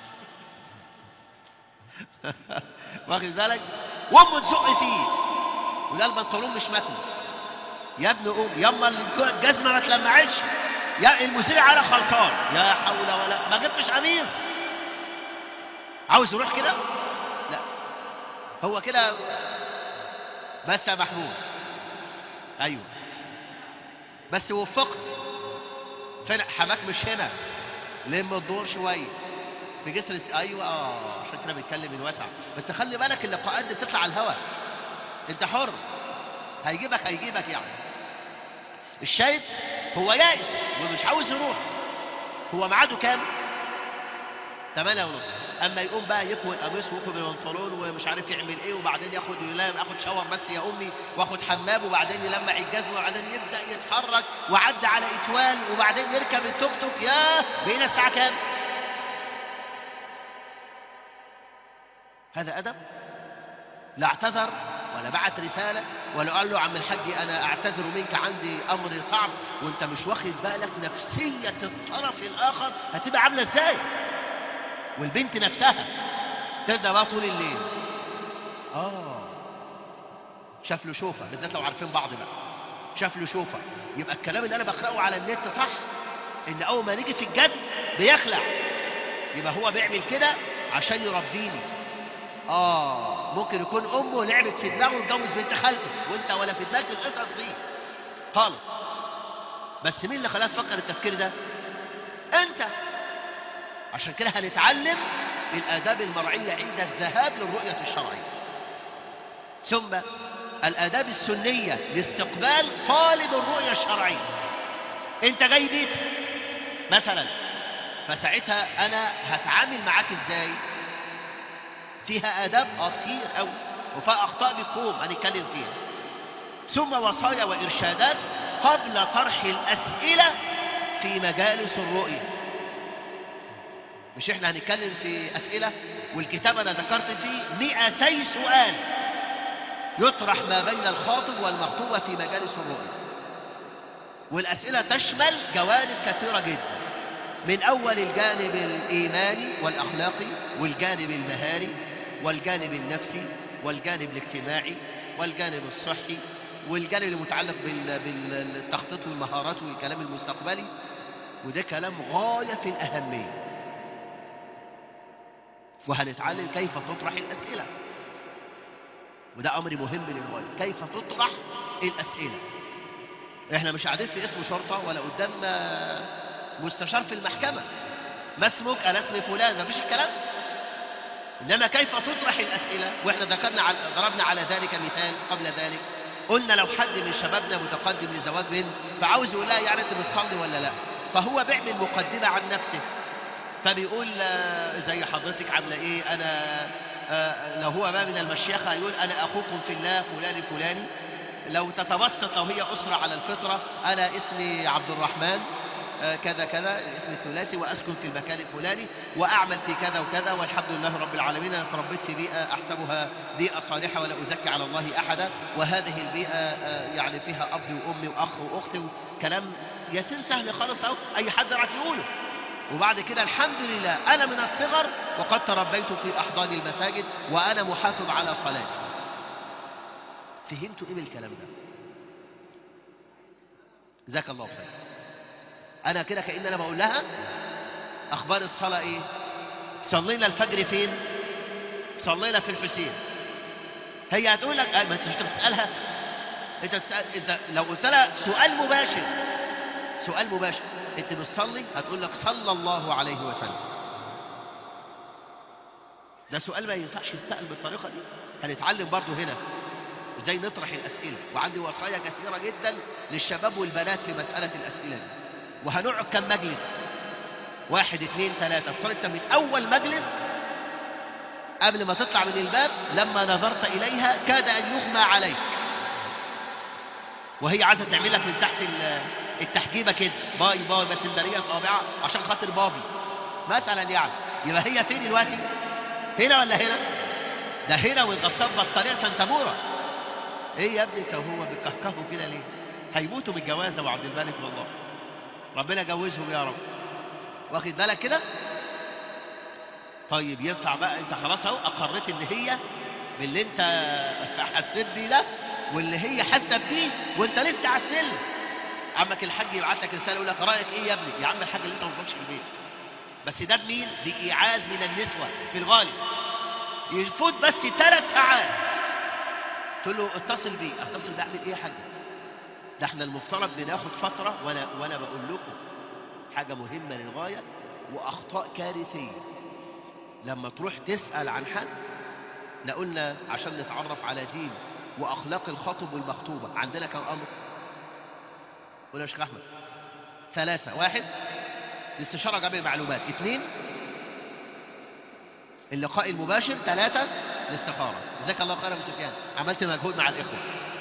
واخد بالك وامه تزق فيه ولا البنطلون مش مكني يا ابن ام يما الجزمه ما اتلمعتش يا المذيع على خلطان يا حول ولا ما جبتش قميص عاوز يروح كده لا هو كده بس يا محمود ايوه بس وفقت فين حماك مش هنا لم الدور شويه في جسر الس... ايوه اه عشان كده بيتكلم من واسع بس خلي بالك اللقاءات دي بتطلع على الهواء انت حر هيجيبك هيجيبك يعني الشايف هو يائس ومش عاوز يروح هو ميعاده كام 8 ونص اما يقوم بقى يكوي القميص ويكوي البنطلون ومش عارف يعمل ايه وبعدين ياخد يلام اخد شاور بس يا امي واخد حمام وبعدين يلمع الجزمه وبعدين يبدا يتحرك وعدى على اتوال وبعدين يركب التوك توك ياه بقينا الساعه كام هذا ادب لا اعتذر ولا بعت رسالة ولا قال له عم الحاج أنا أعتذر منك عندي أمر صعب وأنت مش واخد بالك نفسية الطرف الآخر هتبقى عاملة إزاي والبنت نفسها تبدأ بقى طول الليل آه شاف له شوفة بالذات لو عارفين بعض بقى شاف له شوفة يبقى الكلام اللي أنا بقرأه على النت صح إن أول ما نيجي في الجد بيخلع يبقى هو بيعمل كده عشان يربيني آه ممكن يكون أمه لعبت في دماغه واتجوز بنت خالته وأنت ولا في دماغك القصص دي خالص بس مين اللي خلاها تفكر التفكير ده؟ أنت عشان كده هنتعلم الآداب المرعية عند الذهاب للرؤية الشرعية ثم الآداب السنية لاستقبال طالب الرؤية الشرعية أنت جاي بيت مثلا فساعتها أنا هتعامل معاك إزاي؟ فيها آداب اه كتير قوي وفيها أخطاء بتقوم هنتكلم فيها ثم وصايا وإرشادات قبل طرح الأسئلة في مجالس الرؤية مش احنا هنتكلم في أسئلة والكتاب أنا ذكرت فيه 200 سؤال يطرح ما بين الخاطب والمخطوبة في مجالس الرؤية والأسئلة تشمل جوانب كثيرة جدا من أول الجانب الإيماني والأخلاقي والجانب المهاري والجانب النفسي والجانب الاجتماعي والجانب الصحي والجانب المتعلق بالتخطيط والمهارات والكلام المستقبلي وده كلام غاية في الأهمية وهنتعلم كيف تطرح الأسئلة وده أمر مهم للغاية كيف تطرح الأسئلة احنا مش قاعدين في اسم شرطة ولا قدام مستشار في المحكمة ما اسمك أنا اسمي فلان ما فيش الكلام إنما كيف تطرح الأسئلة وإحنا ذكرنا على ضربنا على ذلك مثال قبل ذلك قلنا لو حد من شبابنا متقدم لزواج بنت فعاوز يقول لها يعني أنت بتصلي ولا لا فهو بيعمل مقدمة عن نفسه فبيقول زي حضرتك عاملة إيه أنا آه، لو هو بقى من المشيخة يقول أنا أخوكم في الله فلان الفلاني لو تتوسط لو هي أسرة على الفطرة أنا اسمي عبد الرحمن آه، كذا كذا الاسم الثلاثي وأسكن في المكان الفلاني وأعمل في كذا وكذا والحمد لله رب العالمين أنا تربيت في بيئة أحسبها بيئة صالحة ولا أزكي على الله أحدا وهذه البيئة آه، يعني فيها أبي وأمي وأخ وأختي وكلام يسير سهل خالص أهو أي حد يعرف يقوله وبعد كده الحمد لله أنا من الصغر وقد تربيت في أحضان المساجد وأنا محافظ على صلاتي فهمتوا إيه من الكلام ده جزاك الله خير أنا كده كأن أنا بقول لها أخبار الصلاة إيه صلينا الفجر فين صلينا في الحسين هي هتقول لك آه، ما انت مش بتسألها انت بتسأل انت لو قلت لها سؤال مباشر سؤال مباشر انت بتصلي هتقول لك صلى الله عليه وسلم ده سؤال ما ينفعش يتسأل بالطريقة دي هنتعلم برضو هنا ازاي نطرح الأسئلة وعندي وصايا كثيرة جدا للشباب والبنات في مسألة الأسئلة دي وهنقعد كم مجلس واحد اثنين ثلاثة افترض انت من أول مجلس قبل ما تطلع من الباب لما نظرت إليها كاد أن يغمى عليك وهي عايزة تعمل لك من تحت ال- التحجيبة كده باي باي بس مدارية صابعة عشان خاطر بابي مثلا يعني يبقى هي فين دلوقتي هنا ولا هنا ده هنا والغطاس بطارية سنتامورا ايه يا ابني انت وهو بتكهكهوا كده ليه هيموتوا بالجوازة وعبد الملك والله ربنا يجوزهم يا رب واخد بالك كده طيب ينفع بقى انت خلاص اهو اقريت ان هي باللي انت حسيت بيه ده واللي هي حاسه بيه وانت لسه على السلم عمك الحاج يبعت لك رساله يقول لك رايك ايه يا ابني يا عم الحاج لسه ما وصلش البيت بس ده بمين بايعاز من النسوه في الغالب يفوت بس ثلاث ساعات تقول له اتصل بيه اتصل ده اعمل ايه يا حاج ده احنا المفترض بناخد فتره وانا وانا بقول لكم حاجه مهمه للغايه واخطاء كارثيه لما تروح تسال عن حد احنا قلنا عشان نتعرف على دين واخلاق الخاطب والمخطوبه عندنا كم امر قول يا شيخ احمد ثلاثه واحد الاستشاره جمع معلومات اثنين اللقاء المباشر ثلاثه الاستخاره جزاك الله خيرا يا أبو سفيان عملت مجهود مع الاخوه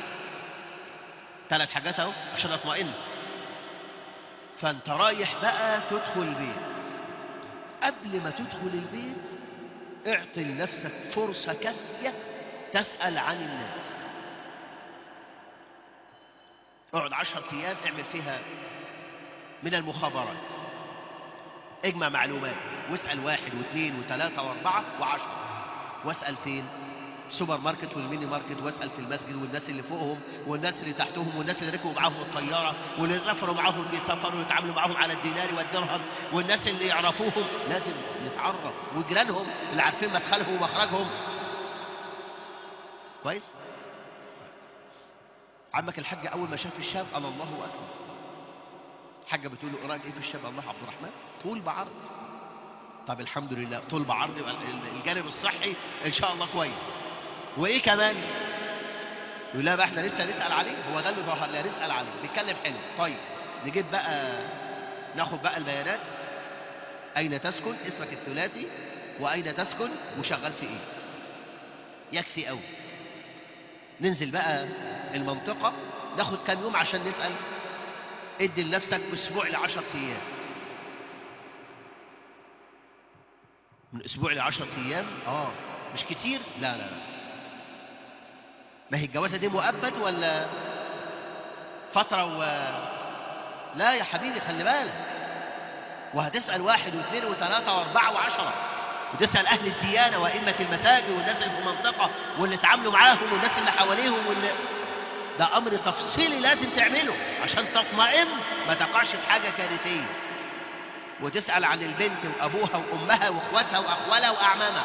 ثلاث حاجات اهو عشان اطمئن فانت رايح بقى تدخل البيت قبل ما تدخل البيت اعطي لنفسك فرصة كافية تسأل عن الناس اقعد عشر ايام اعمل فيها من المخابرات اجمع معلومات واسأل واحد واثنين وثلاثة واربعة وعشرة واسأل فين سوبر ماركت والميني ماركت واسأل في المسجد والناس اللي فوقهم والناس اللي تحتهم والناس اللي ركبوا معاهم الطيارة واللي سافروا معاهم في سفر ويتعاملوا معاهم على الدينار والدرهم والناس اللي يعرفوهم لازم نتعرف وجيرانهم اللي عارفين مدخلهم ومخرجهم كويس عمك الحاج اول ما شاف الشاب قال الله اكبر حاجه بتقول له رايك ايه في الشاب الله عبد الرحمن طول بعرض طب الحمد لله طول بعرض يبقى الجانب الصحي ان شاء الله كويس وايه كمان يقول لا بقى احنا لسه نسال عليه هو ده اللي ظهر لنا نسال عليه بيتكلم حلو طيب نجيب بقى ناخد بقى البيانات اين تسكن اسمك الثلاثي واين تسكن وشغال في ايه يكفي قوي ننزل بقى المنطقة ناخد كام يوم عشان نسأل ادي لنفسك اسبوع لعشر ايام من اسبوع لعشر ايام اه مش كتير لا لا لا ما هي الجوازة دي مؤبد ولا فترة و لا يا حبيبي خلي بالك وهتسأل واحد واثنين وثلاثة واربعة وعشرة وتسأل أهل الديانة وأئمة المساجد والناس اللي في المنطقة واللي اتعاملوا معاهم والناس اللي حواليهم واللي ده أمر تفصيلي لازم تعمله عشان تطمئن ما تقعش في حاجة كارثية وتسأل عن البنت وأبوها وأمها وأخواتها وأخوالها وأعمامها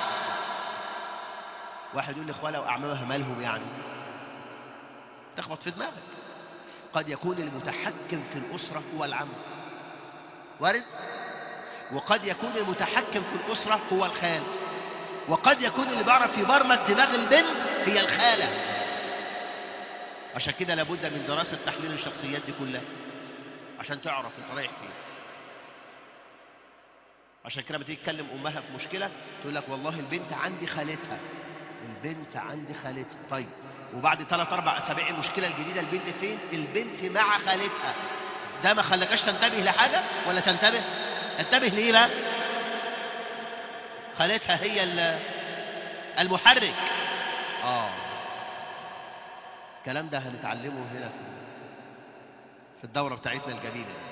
واحد يقول لي أخوالها وأعمامها مالهم يعني تخبط في دماغك قد يكون المتحكم في الأسرة هو العم وارد وقد يكون المتحكم في الأسرة هو الخال وقد يكون اللي بيعرف يبرمج دماغ البنت هي الخالة عشان كده لابد من دراسة تحليل الشخصيات دي كلها عشان تعرف انت رايح فين عشان كده بتيجي تكلم امها في مشكله تقول لك والله البنت عندي خالتها البنت عندي خالتها طيب وبعد ثلاث اربع اسابيع المشكله الجديده البنت فين البنت مع خالتها ده ما خلاكش تنتبه لحاجه ولا تنتبه انتبه ليه بقى خالتها هي ال- المحرك اه الكلام ده هنتعلمه هنا في في الدوره بتاعتنا الجميله دي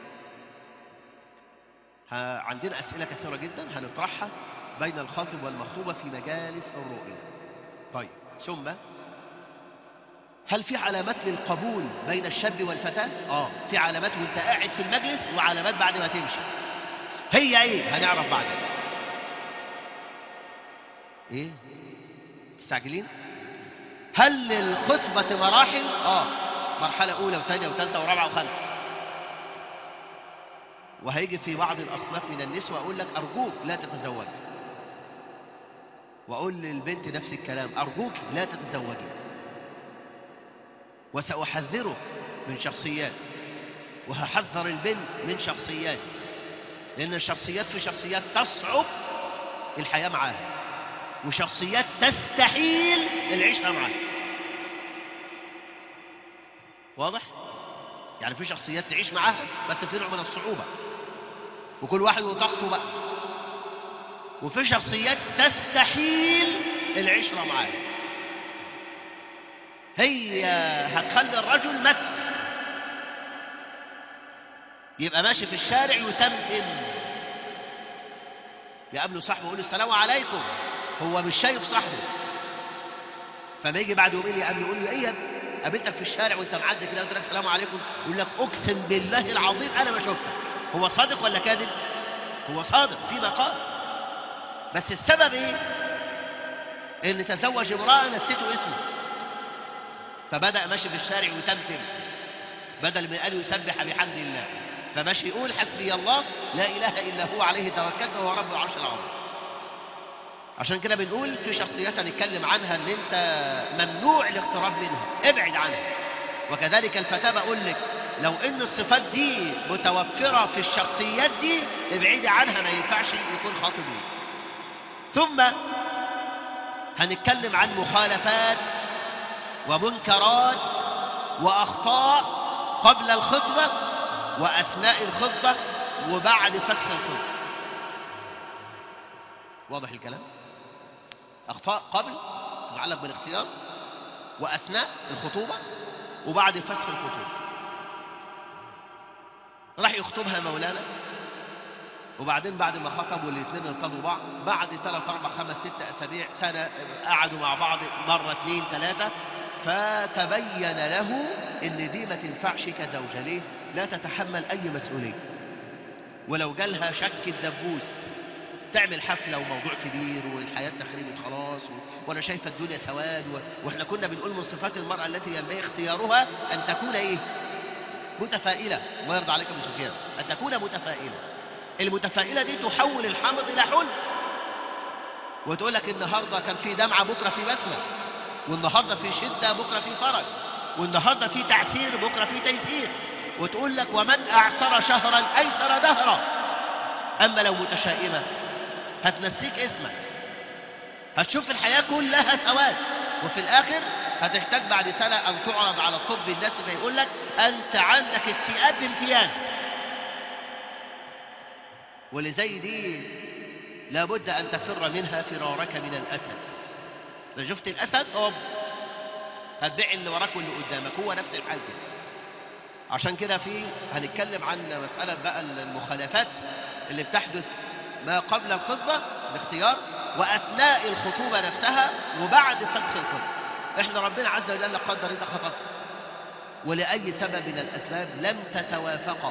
ها- عندنا أسئلة كثيرة جدا هنطرحها بين الخاطب والمخطوبة في مجالس الرؤية طيب ثم هل في علامات للقبول بين الشاب والفتاة؟ آه في علامات وانت قاعد في المجلس وعلامات بعد ما تمشي هي ايه؟ هنعرف بعدين ايه؟ مستعجلين؟ هل للخطبة مراحل؟ آه مرحلة أولى وثانية وثالثة ورابعة وخامسة وهيجي في بعض الأصناف من النسوة أقول لك أرجوك لا تتزوجي وأقول للبنت نفس الكلام أرجوك لا تتزوجي وسأحذره من شخصيات وهحذر البنت من شخصيات لأن الشخصيات في شخصيات تصعب الحياة معاها وشخصيات تستحيل العيشة معاها واضح؟ يعني في شخصيات تعيش معاها بس في نوع من الصعوبة وكل واحد وطاقته بقى وفي شخصيات تستحيل العشرة معاها هي هتخلي الرجل مس يبقى ماشي في الشارع يتمتم يقابله صاحبه يقول له السلام عليكم هو مش شايف صاحبه فما يجي بعد يومين يقابله يقول له ايه يا ابني؟ قابلتك في الشارع وانت معدي كده قلت لك السلام عليكم يقول لك اقسم بالله العظيم انا ما شفتك هو صادق ولا كاذب هو صادق فيما قال بس السبب ايه ان تزوج امراه نسيته اسمه فبدا ماشي في الشارع وتمتم بدل من ان يسبح بحمد الله فماشي يقول حسبي الله لا اله الا هو عليه توكلت وهو رب العرش العظيم عشان كده بنقول في شخصيات هنتكلم عنها ان انت ممنوع الاقتراب منها ابعد عنها وكذلك الفتاة بقول لك لو ان الصفات دي متوفرة في الشخصيات دي ابعدي عنها ما ينفعش يكون خاطب ليك ثم هنتكلم عن مخالفات ومنكرات واخطاء قبل الخطبة واثناء الخطبة وبعد فتح الخطبة واضح الكلام أخطاء قبل تتعلق بالاختيار وأثناء الخطوبة وبعد فسخ الخطوبة راح يخطبها مولانا وبعدين بعد ما خطبوا الاثنين ارتضوا بعض بعد ثلاث اربع خمس ست اسابيع سنه قعدوا مع بعض مره اثنين ثلاثه فتبين له ان دي ما تنفعش كزوجه ليه؟ لا تتحمل اي مسؤوليه ولو جالها شك الدبوس تعمل حفلة وموضوع كبير والحياة تخربت خلاص و... وأنا شايفة الدنيا سواد و... وإحنا كنا بنقول من صفات المرأة التي ينبغي اختيارها أن تكون إيه؟ متفائلة الله يرضى عليك أبو سفيان أن تكون متفائلة المتفائلة دي تحول الحمض إلى حلم وتقول لك النهاردة كان في دمعة بكرة في بسمة والنهاردة في شدة بكرة في فرج والنهاردة في تعسير بكرة في تيسير وتقول لك ومن أعسر شهرا أيسر دهرا أما لو متشائمة هتنسيك اسمك هتشوف الحياة كلها سواد وفي الآخر هتحتاج بعد سنة أن تعرض على الطب النفسي فيقول لك أنت عندك اكتئاب بامتياز ولزي دي لابد أن تفر منها فرارك من الأسد لو شفت الأسد أوب هتبيع اللي وراك واللي قدامك هو نفس الحال كده عشان كده في هنتكلم عن مسألة بقى المخالفات اللي بتحدث ما قبل الخطبة الاختيار وأثناء الخطوبة نفسها وبعد فسخ الخطبة احنا ربنا عز وجل قدر انت خطبت ولأي سبب من الأسباب لم تتوافقا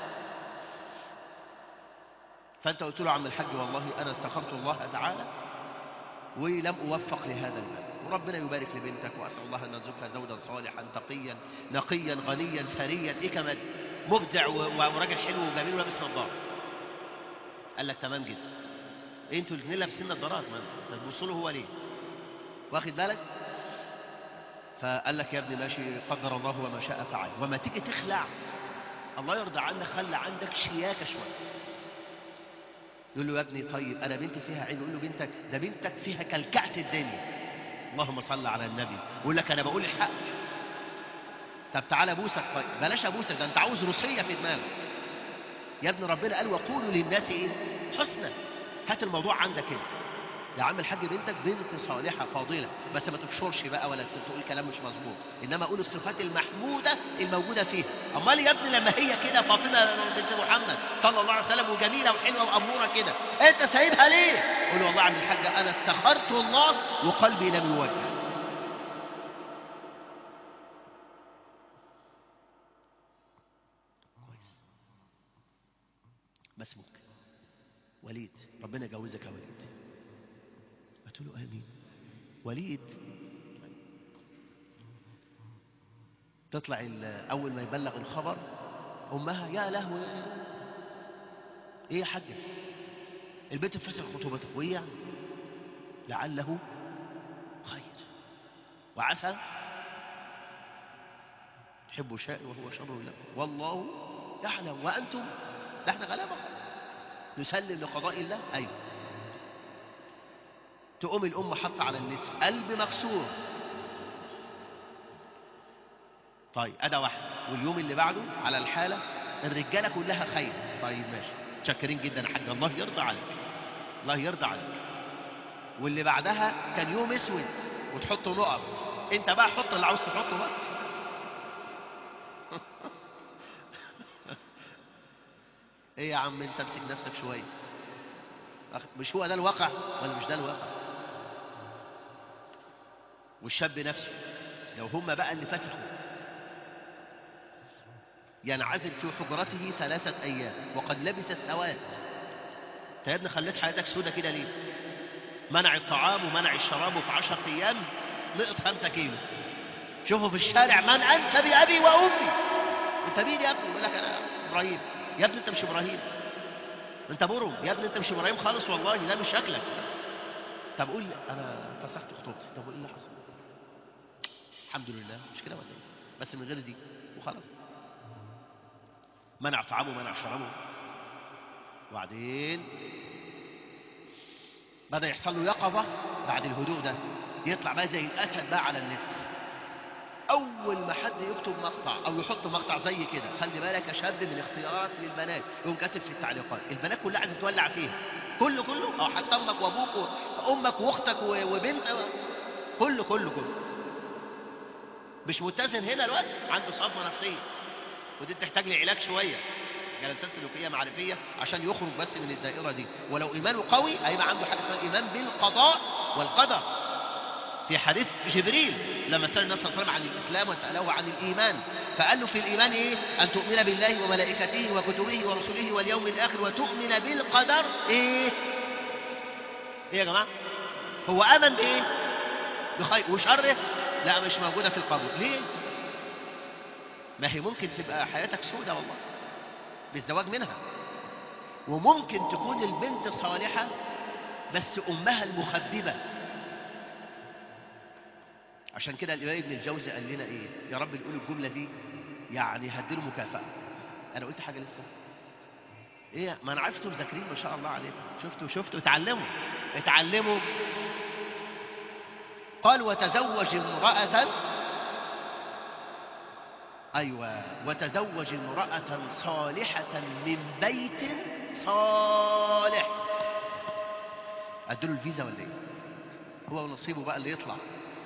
فأنت قلت له عم الحاج والله أنا استخرت الله تعالى ولم أوفق لهذا الباب وربنا يبارك لبنتك وأسأل الله أن يرزقها زوجا صالحا تقيا نقيا غنيا ثريا إيه كمان مبدع وراجل حلو وجميل ولابس نظارة قال لك تمام جدا انتوا الاثنين لابسين نظارات ما تبصوا له هو ليه واخد بالك فقال لك يا ابني ماشي قدر الله وما شاء فعل وما تيجي تخلع الله يرضى عنك خلى عندك شياكه شويه يقول له يا ابني طيب انا بنتي فيها عين يقول له بنتك ده بنتك فيها كلكعه الدنيا اللهم صل على النبي يقول لك انا بقول الحق طب تعالى ابوسك طيب بلاش ابوسك ده انت عاوز روسيه في دماغك يا ابن ربنا قال وقولوا للناس ايه حسنا هات الموضوع عندك انت يا عم الحاج بنتك بنت صالحة فاضلة بس ما تفشرش بقى ولا تقول كلام مش مظبوط إنما قول الصفات المحمودة الموجودة فيها أمال يا ابني لما هي كده فاطمة بنت محمد صلى الله عليه وسلم وجميلة وحلوة وأمورة كده أنت سايبها ليه؟ قول والله يا عم الحاج أنا استخرت الله وقلبي لم يوجه كويس ما اسمك وليد ربنا يجوزك يا وليد قلت له امين وليد تطلع ال- اول ما يبلغ الخبر امها يا لهوي ايه يا حاجه البنت فسخ خطوبتك وايه يعني لعله خير وعسى تحب شيء وهو شر لكم والله يعلم وانتم ده احنا غلابه نسلم لقضاء الله ايوه تقوم الأم حاطة على النت قلب مكسور طيب أدا واحد واليوم اللي بعده على الحالة الرجالة كلها خير طيب ماشي شاكرين جدا يا حاج الله يرضى عليك الله يرضى عليك واللي بعدها كان يوم اسود وتحط نقط انت بقى حط اللي عاوز تحطه بقى ايه يا عم انت امسك نفسك شويه أخ- مش هو ده الواقع ولا مش ده الواقع والشاب نفسه لو هم بقى اللي فسخوا ينعزل في حجرته ثلاثة أيام وقد لبس السواد انت يا ابني خليت حياتك سودة كده ليه منع الطعام ومنع الشراب وفي عشر أيام نقص خمسة كيلو شوفوا في الشارع من أنت بأبي وأمي أنت مين يا ابني يقول لك أنا إبراهيم يا ابني أنت مش إبراهيم انت برم يا ابني انت مش ابراهيم خالص والله لا مش شكلك طب قول لي انا فسخت خطوبتي طب وايه اللي حصل الحمد لله مش كده ولا ايه بس من غير دي وخلاص منع طعامه منع شرابه وبعدين بدا يحصل له يقظه بعد الهدوء ده يطلع بقى زي الاسد بقى على النت اول ما حد يكتب مقطع او يحط مقطع زي كده خلي بالك يا شاب من اختيارات للبنات يقوم كاتب في التعليقات البنات كلها عايزه تولع فيها كله كله او حتى امك وابوك وامك واختك و- وبنت كله كله كله مش متزن هنا الوقت عنده صدمه نفسيه ودي تحتاج لعلاج شويه جلسات سلوكيه معرفيه عشان يخرج بس من الدائره دي ولو ايمانه قوي هيبقى عنده حاجه اسمها الايمان بالقضاء والقدر في حديث جبريل لما سأل النبي صلى الله عليه وسلم عن الإسلام وسأله عن الإيمان فقال له في الإيمان إيه أن تؤمن بالله وملائكته وكتبه ورسله واليوم الآخر وتؤمن بالقدر إيه إيه يا جماعة هو آمن بإيه بخير وشره لا مش موجودة في القبول ليه ما هي ممكن تبقى حياتك سودة والله بالزواج منها وممكن تكون البنت صالحة بس أمها المخببة عشان كده الإمام ابن الجوزي قال لنا إيه يا رب نقول الجملة دي يعني هديله مكافأة أنا قلت حاجة لسه إيه ما أنا عرفتوا مذاكرين ما شاء الله عليكم شفتوا شفتوا اتعلموا اتعلموا قال وتزوج امرأة أيوة وتزوج امرأة صالحة من بيت صالح أدوا الفيزا ولا إيه هو ونصيبه بقى اللي يطلع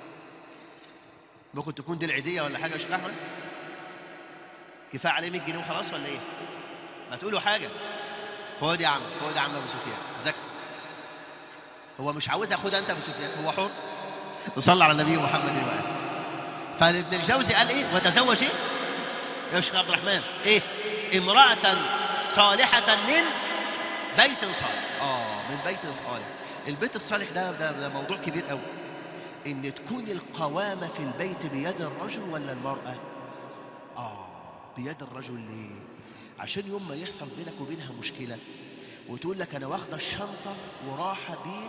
ممكن تكون دي العيدية ولا حاجة يا شيخ أحمد كفاية عليه 100 جنيه وخلاص ولا إيه ما تقولوا حاجة خد يا عم خد يا عم أبو سفيان ذاكر هو مش عاوز ياخدها أنت أبو سفيان هو حر وصلى على النبي محمد وآله فابن الجوزي قال إيه وتزوج إيه يا شيخ عبد الرحمن إيه امرأة صالحة من بيت صالح آه من بيت صالح البيت الصالح ده ده, ده موضوع كبير قوي ان تكون القوامة في البيت بيد الرجل ولا المرأة اه بيد الرجل ليه عشان يوم ما يحصل بينك وبينها مشكلة وتقول لك انا واخدة الشنطة وراحة بيت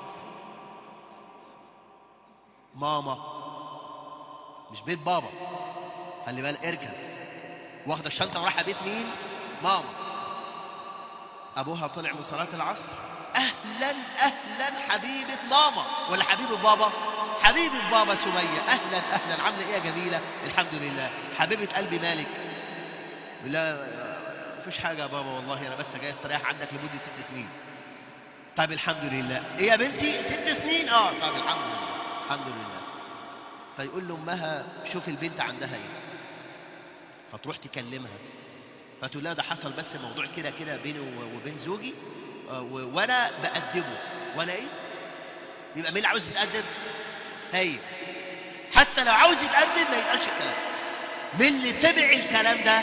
ماما مش بيت بابا خلي بالك اركز واخدة الشنطة وراحة بيت مين ماما ابوها طلع من صلاة العصر اهلا اهلا حبيبه ماما ولا حبيبه بابا حبيبه بابا سميه اهلا اهلا عامله ايه يا جميله الحمد لله حبيبه قلبي مالك لا مفيش حاجه يا بابا والله انا بس جاي استريح عندك لمده ست سنين طيب الحمد لله ايه يا بنتي ست سنين اه طيب الحمد لله الحمد لله فيقول له امها شوف البنت عندها ايه فتروح تكلمها فتقول لها ده حصل بس موضوع كده كده بيني و- وبين زوجي آه، و- وانا بقدمه وانا ايه يبقى مين اللي عاوز يتقدم هي حتى لو عاوز يتقدم ما يتقالش الكلام مين اللي سمع الكلام ده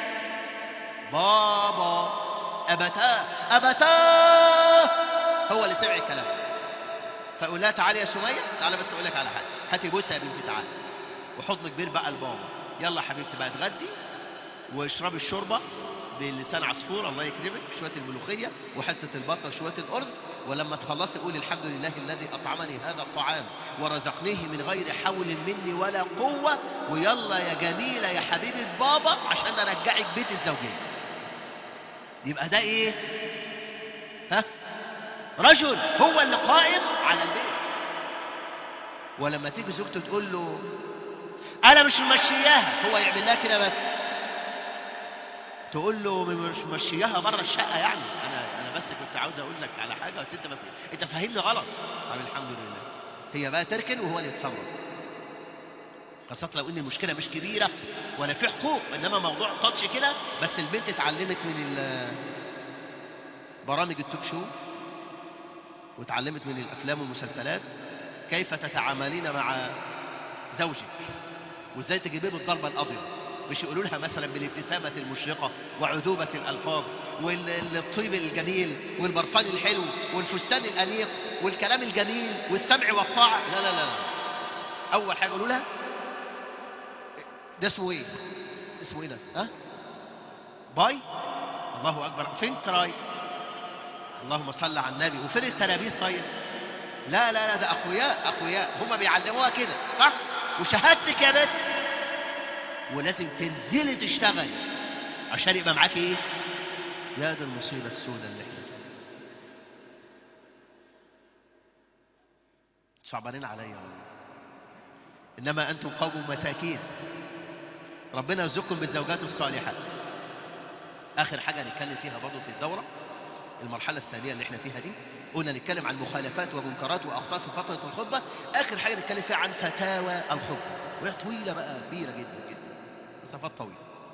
بابا ابتاه ابتاه هو اللي سمع الكلام فقول لها تعالي يا سميه تعالى بس اقول لك على حاجه هاتي بوسه يا بنتي تعالى وحضن كبير بقى لبابا يلا يا حبيبتي بقى اتغدي واشربي الشوربه بلسان عصفور الله يكرمك شويه الملوخيه وحته البطه شويه الارز ولما تخلصي قولي الحمد لله الذي اطعمني هذا الطعام ورزقنيه من غير حول مني ولا قوه ويلا يا جميله يا حبيبه بابا عشان ارجعك بيت الزوجيه يبقى ده ايه ها رجل هو اللي قائم على البيت ولما تيجي زوجته تقول له انا مش ممشياها هو يعمل لها كده بس تقول له مش ممشياها بره الشقه يعني انا انا بس كنت عاوز اقول لك على حاجه بس انت ما في... انت فاهمني غلط طب الحمد لله هي بقى تركن وهو اللي يتصرف خاصة لو ان المشكلة مش كبيرة ولا في حقوق انما موضوع تاتش كده بس البنت اتعلمت من ال- برامج التوك شو واتعلمت من الافلام والمسلسلات كيف تتعاملين مع زوجك وازاي تجيبيه بالضربة القاضية مش يقولوا لها مثلا بالابتسامة المشرقة وعذوبة الألفاظ والطيب الجميل والبرفان الحلو والفستان الأنيق والكلام الجميل والسمع والطاعة لا لا لا لا. أول حاجة يقولوا لها ده اسمه ايه اسمه ايه ده ها باي الله اكبر فين تراي اللهم صل على النبي وفين التلاميذ طيب لا لا لا ده اقوياء اقوياء هم بيعلموها كده صح وشهادتك يا بنت ولازم تنزلي تشتغلي عشان يبقى معاك ايه يا ده المصيبه السوداء اللي احنا فيها صعبانين عليا والله انما انتم قوم مساكين ربنا يرزقكم بالزوجات الصالحات اخر حاجه نتكلم فيها برضه في الدوره المرحله الثانيه اللي احنا فيها دي قلنا نتكلم عن مخالفات ومنكرات واخطاء في فتره الخطبه اخر حاجه نتكلم فيها عن فتاوى الخطبه وهي طويله بقى كبيره جدا جدا مسافات طويله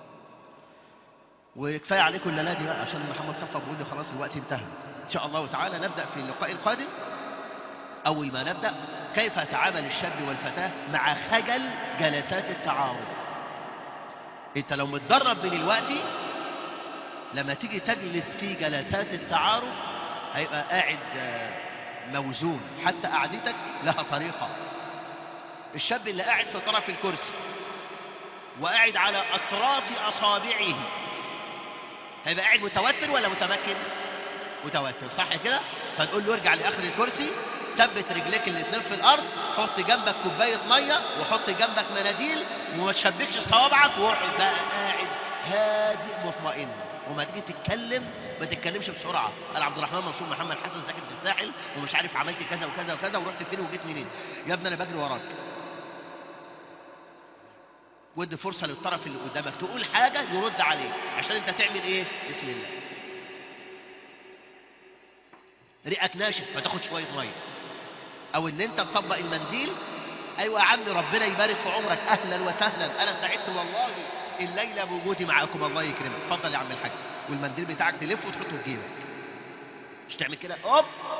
وكفايه عليكم الليله دي بقى عشان محمد صفا بيقول لي خلاص الوقت انتهى ان شاء الله تعالى نبدا في اللقاء القادم اول ما نبدا كيف يتعامل الشاب والفتاه مع خجل جلسات التعارف انت لو متدرب من الوقت لما تيجي تجلس في جلسات التعارف هيبقى قاعد آه، موزون حتى قعدتك لها طريقة الشاب اللي قاعد في طرف الكرسي وقاعد على أطراف أصابعه هيبقى قاعد متوتر ولا متمكن متوتر صح كده فتقول له ارجع لآخر الكرسي ثبت رجليك الاتنين في الأرض حط جنبك كوباية مية وحط جنبك مناديل وما تشبكش صوابعك واقعد بقى قاعد هادئ مطمئن وما تيجي تتكلم ما تتكلمش بسرعه انا عبد الرحمن منصور محمد حسن ساكن في الساحل ومش عارف عملت كذا وكذا وكذا ورحت فين وجيت منين يا ابني انا بجري وراك ودي فرصه للطرف اللي قدامك تقول حاجه يرد عليك عشان انت تعمل ايه بسم الله ريقك ناشف فتاخد شويه ميه او ان انت تطبق المنديل ايوه يا عمي ربنا يبارك في عمرك اهلا وسهلا انا سعدت والله الليله بوجودي معاكم الله يكرمك اتفضل يا عم الحاج والمنديل بتاعك تلفه وتحطه في جيبك مش تعمل كده اوب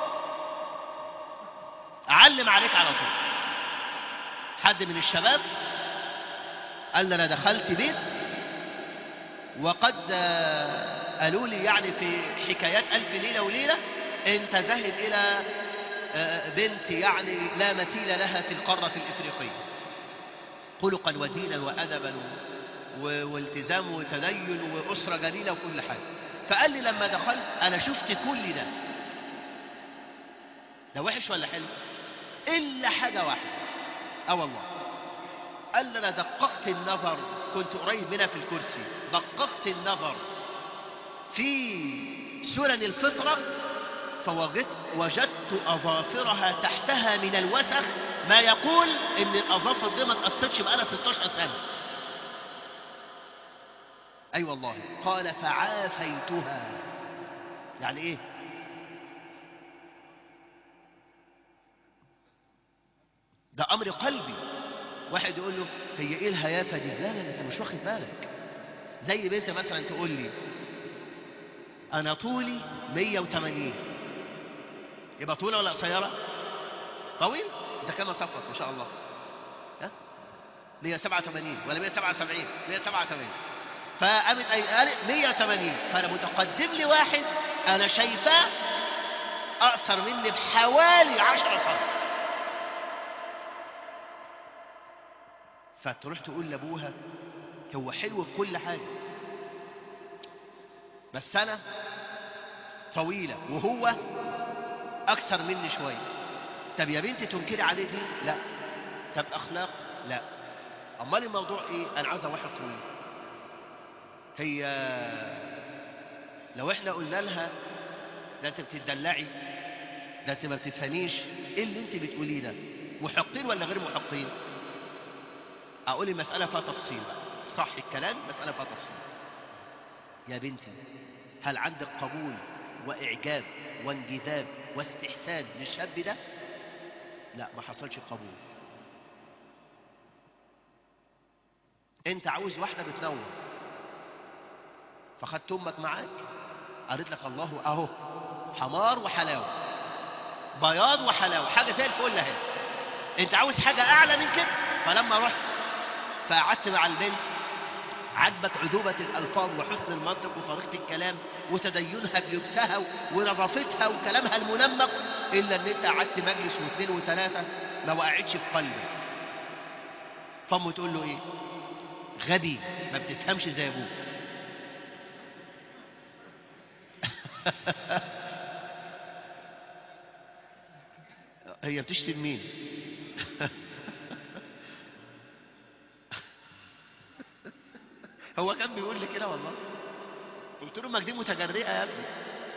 اعلم عليك على طول حد من الشباب قال لي انا دخلت بيت وقد آه، قالوا لي يعني في حكايات الف ليله وليله انت ذاهب الى آه، بنت يعني لا مثيل لها في القاره الافريقيه خلقا ودينا وادبا و- والتزام وتدين واسره جميله وكل حاجه فقال لي لما دخلت انا شفت كل ده ده وحش ولا حلو الا حاجه واحده اه والله قال لي انا دققت النظر كنت قريب منها في الكرسي دققت النظر في سنن الفطره فوجدت وجدت أظافرها تحتها من الوسخ ما يقول إن الأظافر دي ما تقصتش بقالها 16 سنة أي أيوة والله قال فعافيتها يعني إيه ده أمر قلبي واحد يقول له هي إيه الهيافة دي لا لا لا أنت مش واخد بالك زي بنت مثلا تقول لي أنا طولي 180 يبقى طولة ولا قصيرة؟ طويل؟ ده كما صفت ما شاء الله ها؟ 187 ولا 177 187 فقامت قالت 180 فأنا متقدم لي واحد أنا شايفاه أقصر مني بحوالي 10 سم فتروح تقول لأبوها هو حلو في كل حاجة بس أنا طويلة وهو أكثر مني شوية طب يا بنتي تنكري عليه دي؟ لا طب أخلاق؟ لا أمال الموضوع إيه؟ أنا عاوزة واحد طويل هي لو إحنا قلنا لها ده أنت بتدلعي ده أنت ما بتفهميش إيه اللي أنت بتقوليه ده؟ محقين ولا غير محقين؟ أقول المسألة فيها تفصيل بقى صح الكلام مسألة فيها تفصيل يا بنتي هل عندك قبول وإعجاب وانجذاب واستحسان للشاب ده لا ما حصلش قبول انت عاوز واحدة بتنور فخدت امك معاك قالت لك الله اهو حمار وحلاوة بياض وحلاوة حاجة زي الفل اهي انت عاوز حاجة اعلى من كده فلما رحت فقعدت مع البنت عجبك عذوبة الألفاظ وحسن المنطق وطريقة الكلام وتدينها بلبسها ونظافتها وكلامها المنمق إلا أن أنت قعدت مجلس واثنين وثلاثة ما وقعتش في قلبك فأمه تقول له إيه؟ غبي ما بتفهمش زي أبوك هي بتشتم مين؟ هو كان بيقول لي كده والله قلت له امك دي متجرئه يا ابني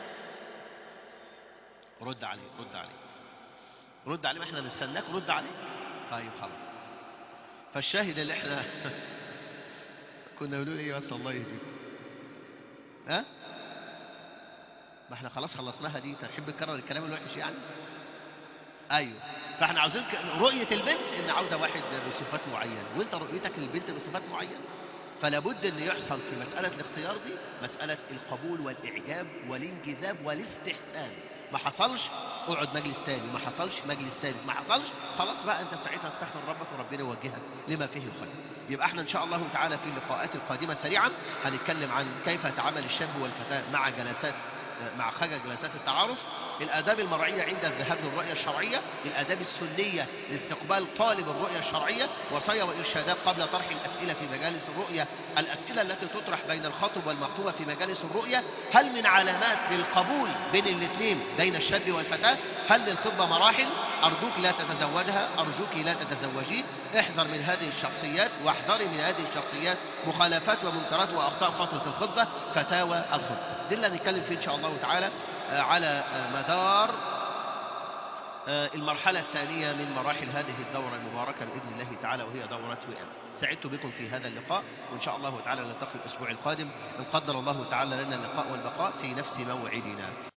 رد عليه رد عليه رد عليه ما احنا نستناك رد عليه طيب خلاص فالشاهد اللي احنا كنا بنقول ايه بس الله يهديك ها ما احنا خلاص خلصناها دي تحب تكرر الكلام الوحش يعني ايوه فاحنا عاوزين رؤيه البنت ان عاوزه واحد بصفات معينه وانت رؤيتك للبنت بصفات معينه فلا بد ان يحصل في مسألة الاختيار دي مسألة القبول والإعجاب والانجذاب والاستحسان ما حصلش اقعد مجلس تاني ما حصلش مجلس تاني ما حصلش خلاص بقى انت ساعتها استغفر ربك وربنا يوجهك لما فيه الخير يبقى احنا ان شاء الله تعالى في اللقاءات القادمة سريعا هنتكلم عن كيف يتعامل الشاب والفتاة مع جلسات مع خجل جلسات التعارف الآداب المرعية عند الذهاب للرؤية الشرعية الآداب السنية لاستقبال طالب الرؤية الشرعية وصايا وإرشادات قبل طرح الأسئلة في مجالس الرؤية الأسئلة التي تطرح بين الخاطب والمخطوبة في مجالس الرؤية هل من علامات للقبول بين الاثنين بين الشاب والفتاة هل للخطبة مراحل أرجوك لا تتزوجها أرجوك لا تتزوجيه احذر من هذه الشخصيات واحذري من هذه الشخصيات مخالفات ومنكرات وأخطاء فترة الخطبة فتاوى الخطبة دي اللي نتكلم فيه إن شاء الله تعالى على مدار المرحلة الثانية من مراحل هذه الدورة المباركة بإذن الله تعالى وهي دورة وئام سعدت بكم في هذا اللقاء وإن شاء الله تعالى نلتقي الأسبوع القادم إن قدر الله تعالى لنا اللقاء والبقاء في نفس موعدنا